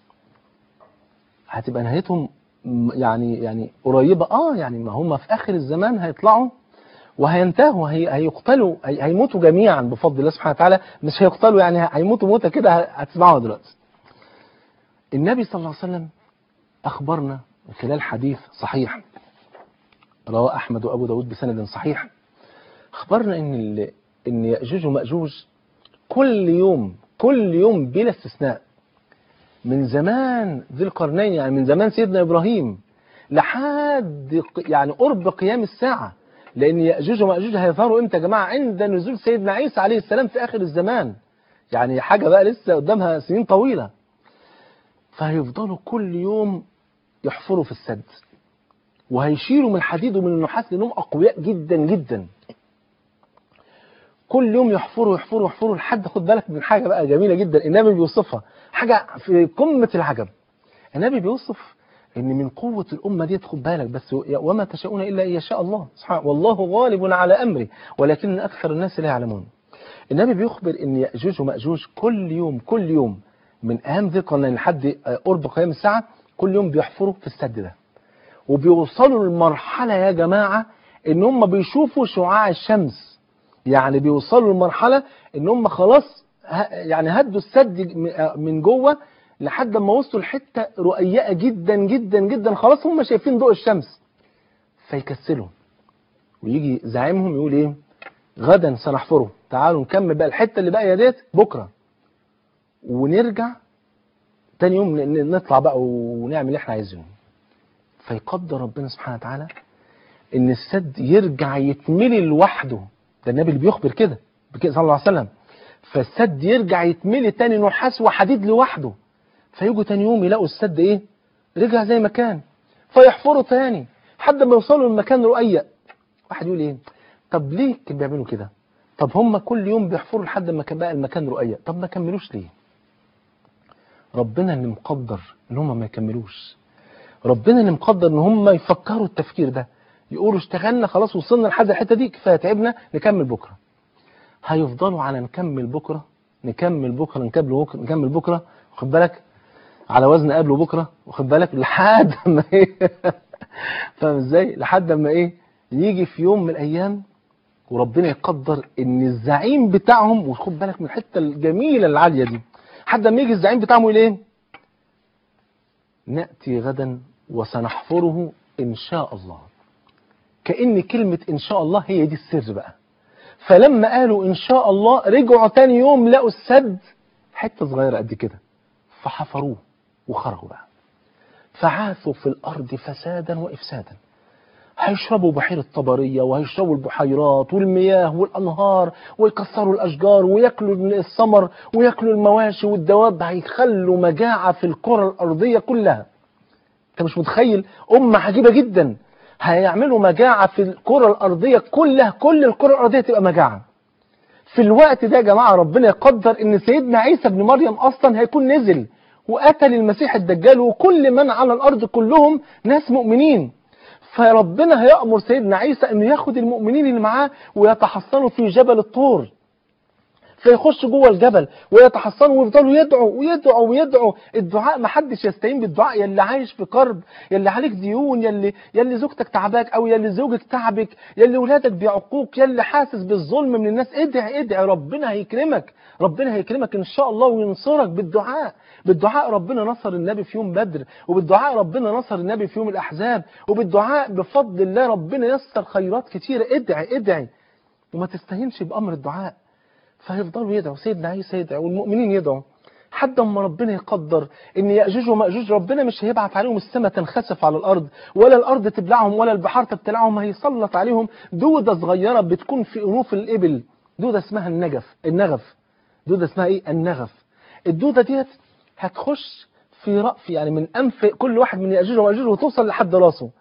هتبقى نهايتهم يعني يعني قريبة اه يعني ما هم في آخر الزمان هيطلعوا وهينتهوا هي هيقتلوا هي هيموتوا جميعا بفضل الله سبحانه وتعالى مش هيقتلوا يعني هيموتوا موتة كده هتسمعوها دلوقتي النبي صلى الله عليه وسلم أخبرنا من خلال حديث صحيح رواه أحمد وأبو داود بسند صحيح اخبرنا ان ال... ان ياجوج وماجوج كل يوم كل يوم بلا استثناء من زمان ذي القرنين يعني من زمان سيدنا ابراهيم لحد ق- يعني قرب قيام الساعه لان ياجوج وماجوج هيظهروا امتى يا جماعه عند نزول سيدنا عيسى عليه السلام في اخر الزمان يعني حاجه بقى لسه قدامها سنين طويله فهيفضلوا كل يوم يحفروا في السد وهيشيلوا من الحديد ومن النحاس لانهم اقوياء جدا جدا كل يوم يحفروا يحفروا يحفروا لحد خد بالك من حاجه بقى جميله جدا النبي بيوصفها حاجه في قمه العجب النبي بيوصف ان من قوه الامه دي خد بالك بس وما تشاءون الا ان يشاء الله سبحانه والله غالب على امره ولكن اكثر الناس لا يعلمون النبي بيخبر ان ياجوج وماجوج كل يوم كل يوم من ايام ذي القرنين لحد قرب قيام الساعه كل يوم بيحفروا في السد ده وبيوصلوا لمرحله يا جماعه ان هم بيشوفوا شعاع الشمس يعني بيوصلوا لمرحله ان هم خلاص ه- يعني هدوا السد م- من جوه لحد ما وصلوا لحته رقيقه جدا جدا جدا خلاص هم شايفين ضوء الشمس فيكسلوا ويجي زعيمهم يقول ايه غدا سنحفره تعالوا نكمل بقى الحته اللي باقيه ديت بكره ونرجع تاني يوم ن- ن- نطلع بقى ونعمل اللي احنا عايزينه فيقدر ربنا سبحانه وتعالى ان السد يرجع يتملي لوحده ده النبي اللي بيخبر كده بكده صلى الله عليه وسلم فالسد يرجع يتملي تاني نحاس وحديد لوحده فيجوا تاني يوم يلاقوا السد ايه رجع زي ما كان فيحفروا تاني لحد ما يوصلوا لمكان رقيق واحد يقول ايه طب ليه كانوا بيعملوا كده طب هم كل يوم بيحفروا لحد ما كان بقى المكان رقيق طب ما كملوش ليه ربنا اللي مقدر ان هم ما يكملوش ربنا اللي مقدر ان هم يفكروا التفكير ده يقولوا اشتغلنا خلاص وصلنا لحد الحته دي كفايه تعبنا نكمل بكره هيفضلوا على نكمل بكره نكمل بكره نكمل بكره نكمل بكره واخد بالك على وزن قبله بكره واخد بالك لحد ما ايه فاهم ازاي لحد ما ايه يجي في يوم من الايام وربنا يقدر ان الزعيم بتاعهم وخد بالك من الحته الجميله العاليه دي حد ما يجي الزعيم بتاعهم يقول ايه ناتي غدا وسنحفره ان شاء الله كأن كلمة إن شاء الله هي دي السر بقى فلما قالوا إن شاء الله رجعوا تاني يوم لقوا السد حتة صغيرة قد كده فحفروه وخرجوا بقى فعاثوا في الأرض فسادا وإفسادا هيشربوا بحيرة طبرية وهيشربوا البحيرات والمياه والأنهار ويكسروا الأشجار وياكلوا الثمر وياكلوا المواشي والدواب هيخلوا مجاعة في الكرة الأرضية كلها أنت مش متخيل أمة عجيبة جدا هيعملوا مجاعة في الكرة الأرضية كلها كل الكرة الأرضية تبقى مجاعة في الوقت ده يا جماعة ربنا يقدر ان سيدنا عيسى بن مريم أصلا هيكون نزل وقتل المسيح الدجال وكل من على الأرض كلهم ناس مؤمنين فربنا هيأمر سيدنا عيسى انه ياخد المؤمنين اللي معاه ويتحصنوا في جبل الطور فيخش جوه الجبل ويتحصنوا ويفضلوا يدعوا ويدعوا ويدعوا الدعاء ما حدش يستهين بالدعاء يلي عايش في كرب يلي عليك ديون يلي يلي زوجتك تعباك او يلي زوجك تعبك يلي ولادك بيعقوك يلي حاسس بالظلم من الناس ادعي ادعي ربنا هيكرمك ربنا هيكرمك ان شاء الله وينصرك بالدعاء بالدعاء ربنا نصر النبي في يوم بدر وبالدعاء ربنا نصر النبي في يوم الاحزاب وبالدعاء بفضل الله ربنا يسر خيرات كتيره ادعي ادعي وما تستهينش بامر الدعاء فهيفضلوا يدعوا سيدنا عيسى يدعو والمؤمنين يدعوا حتى اما ربنا يقدر ان ياجوج وماجوج ربنا مش هيبعت عليهم السماء تنخسف على الارض ولا الارض تبلعهم ولا البحار تبتلعهم هيسلط عليهم دوده صغيره بتكون في انوف الابل دوده اسمها النجف النغف دوده اسمها ايه النغف الدوده ديت هتخش في رأف يعني من انف كل واحد من ياجوج وماجوج وتوصل لحد راسه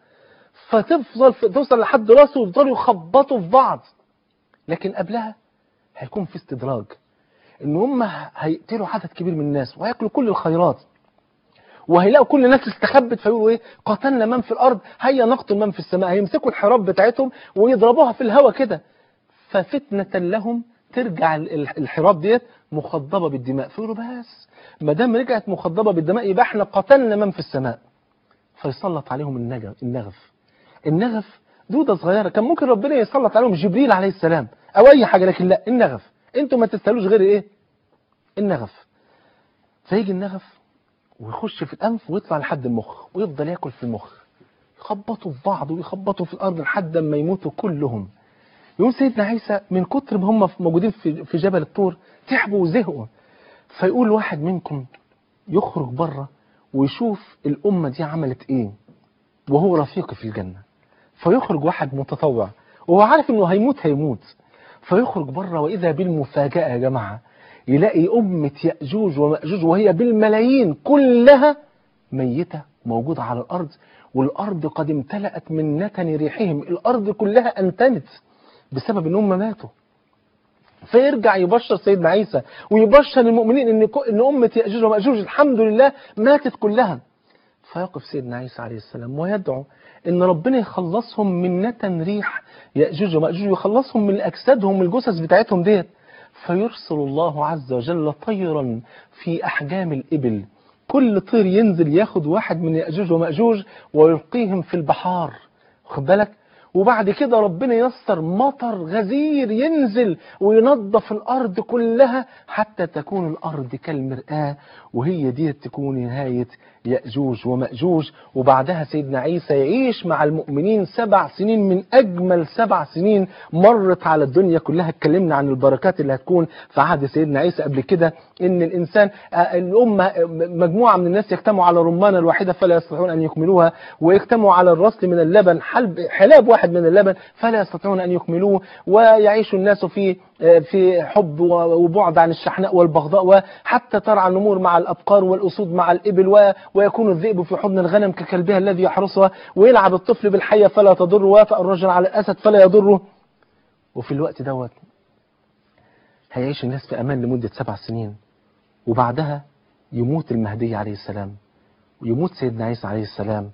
فتفضل توصل لحد راسه ويفضلوا يخبطوا في بعض لكن قبلها هيكون في استدراج ان هم هيقتلوا عدد كبير من الناس وهياكلوا كل الخيرات وهيلاقوا كل الناس استخبت فيقولوا ايه قتلنا من في الارض هيا نقتل من في السماء هيمسكوا الحراب بتاعتهم ويضربوها في الهواء كده ففتنة لهم ترجع الحراب ديت مخضبة بالدماء فيقولوا بس ما دام رجعت مخضبة بالدماء يبقى احنا قتلنا من في السماء فيسلط عليهم النغف النغف النغف دودة صغيرة كان ممكن ربنا يسلط عليهم جبريل عليه السلام او اي حاجة لكن لا النغف انتوا ما تستاهلوش غير ايه النغف فيجي النغف ويخش في الانف ويطلع لحد المخ ويفضل ياكل في المخ يخبطوا في بعض ويخبطوا في الارض لحد ما يموتوا كلهم يقول سيدنا عيسى من كتر ما هم موجودين في في جبل الطور تعبوا وزهقوا فيقول واحد منكم يخرج بره ويشوف الأمة دي عملت إيه وهو رفيقي في الجنة فيخرج واحد متطوع وهو عارف إنه هيموت هيموت فيخرج بره وإذا بالمفاجأة يا جماعة يلاقي أمة يأجوج ومأجوج وهي بالملايين كلها ميتة موجودة على الأرض والأرض قد امتلأت من نتن ريحهم الأرض كلها أنتنت بسبب إن هم ماتوا فيرجع يبشر سيدنا عيسى ويبشر المؤمنين ان ك- ان امه ياجوج وماجوج الحمد لله ماتت كلها فيقف سيدنا عيسى عليه السلام ويدعو ان ربنا يخلصهم من نتن ريح ياجوج وماجوج ويخلصهم من اجسادهم الجثث بتاعتهم ديت فيرسل الله عز وجل طيرا في احجام الابل كل طير ينزل ياخد واحد من ياجوج وماجوج ويلقيهم في البحار واخد بالك وبعد كده ربنا يسر مطر غزير ينزل وينظف الأرض كلها حتى تكون الأرض كالمرآة وهي دي تكون نهاية يأجوج ومأجوج وبعدها سيدنا عيسى يعيش مع المؤمنين سبع سنين من أجمل سبع سنين مرت على الدنيا كلها اتكلمنا عن البركات اللي هتكون في عهد سيدنا عيسى قبل كده إن الإنسان آه، الأمة آه، مجموعة من الناس يجتمعوا على رمانة الواحدة فلا يستطيعون أن يكملوها ويجتمعوا على الرسل من اللبن حلب حلاب واحد من اللبن فلا يستطيعون أن يكملوه ويعيش الناس في آه، في حب وبعد عن الشحناء والبغضاء وحتى ترعى النمور مع الأبقار والأسود مع الإبل و- ويكون الذئب في حضن الغنم ككلبها الذي يحرسها ويلعب الطفل بالحية فلا تضر ويوافق الرجل على الأسد فلا يضره وفي الوقت دوت هيعيش الناس في أمان لمدة سبع سنين وبعدها يموت المهدي عليه السلام ويموت سيدنا عيسى عليه السلام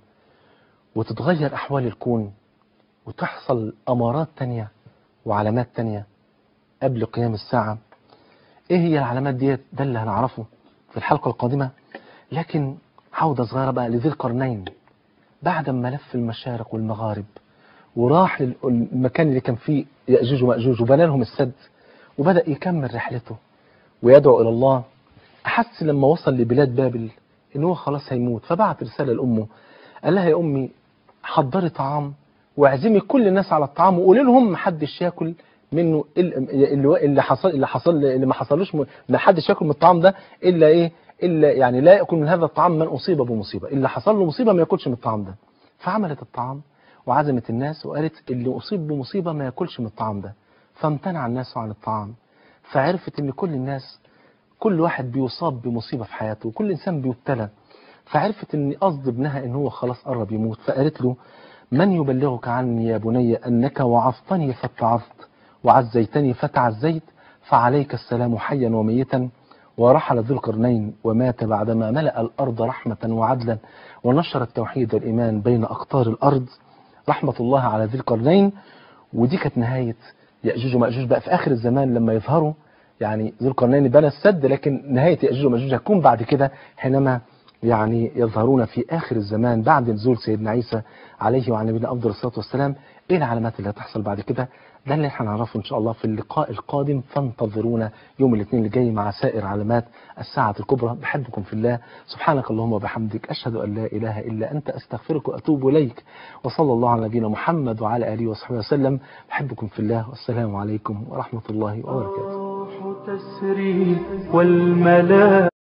وتتغير أحوال الكون وتحصل أمارات تانية وعلامات تانية قبل قيام الساعة إيه هي العلامات ديت ده اللي هنعرفه في الحلقة القادمة لكن عودة صغيرة بقى لذي القرنين بعد ما لف المشارق والمغارب وراح للمكان اللي كان فيه يأجوج ومأجوج وبنى لهم السد وبدأ يكمل رحلته ويدعو إلى الله أحس لما وصل لبلاد بابل إن هو خلاص هيموت فبعت رسالة لأمه قال لها يا أمي حضري طعام واعزمي كل الناس على الطعام وقولي لهم محدش ياكل منه ال- اللي اللي حصل اللي حصل اللي ما حصلوش م- ما حدش ياكل من الطعام ده الا ايه الا يعني لا ياكل من هذا الطعام من اصيب بمصيبه اللي حصل له مصيبه ما ياكلش من الطعام ده فعملت الطعام وعزمت الناس وقالت اللي اصيب بمصيبه ما ياكلش من الطعام ده فامتنع الناس عن الطعام فعرفت ان كل الناس كل واحد بيصاب بمصيبه في حياته وكل انسان بيبتلى فعرفت ان قصد ابنها ان هو خلاص قرب يموت فقالت له من يبلغك عني يا بني انك وعظتني فاتعظت وعزيتني فتعزيت فعليك السلام حيا وميتا ورحل ذو القرنين ومات بعدما ملأ الأرض رحمة وعدلا ونشر التوحيد والإيمان بين أقطار الأرض رحمة الله على ذي القرنين ودي كانت نهاية يأجوج ومأجوج بقى في آخر الزمان لما يظهروا يعني ذو القرنين بنى السد لكن نهاية يأجوج ومأجوج هتكون بعد كده حينما يعني يظهرون في آخر الزمان بعد نزول سيدنا عيسى عليه وعلى نبينا أفضل الصلاة والسلام إيه العلامات اللي هتحصل بعد كده ده اللي احنا هنعرفه إن شاء الله في اللقاء القادم فانتظرونا يوم الاثنين اللي جاي مع سائر علامات الساعة الكبرى بحبكم في الله سبحانك اللهم وبحمدك أشهد أن لا إله إلا أنت أستغفرك وأتوب إليك وصلى الله على نبينا محمد وعلى آله وصحبه وسلم بحبكم في الله والسلام عليكم ورحمة الله وبركاته الروح تسري والملائكة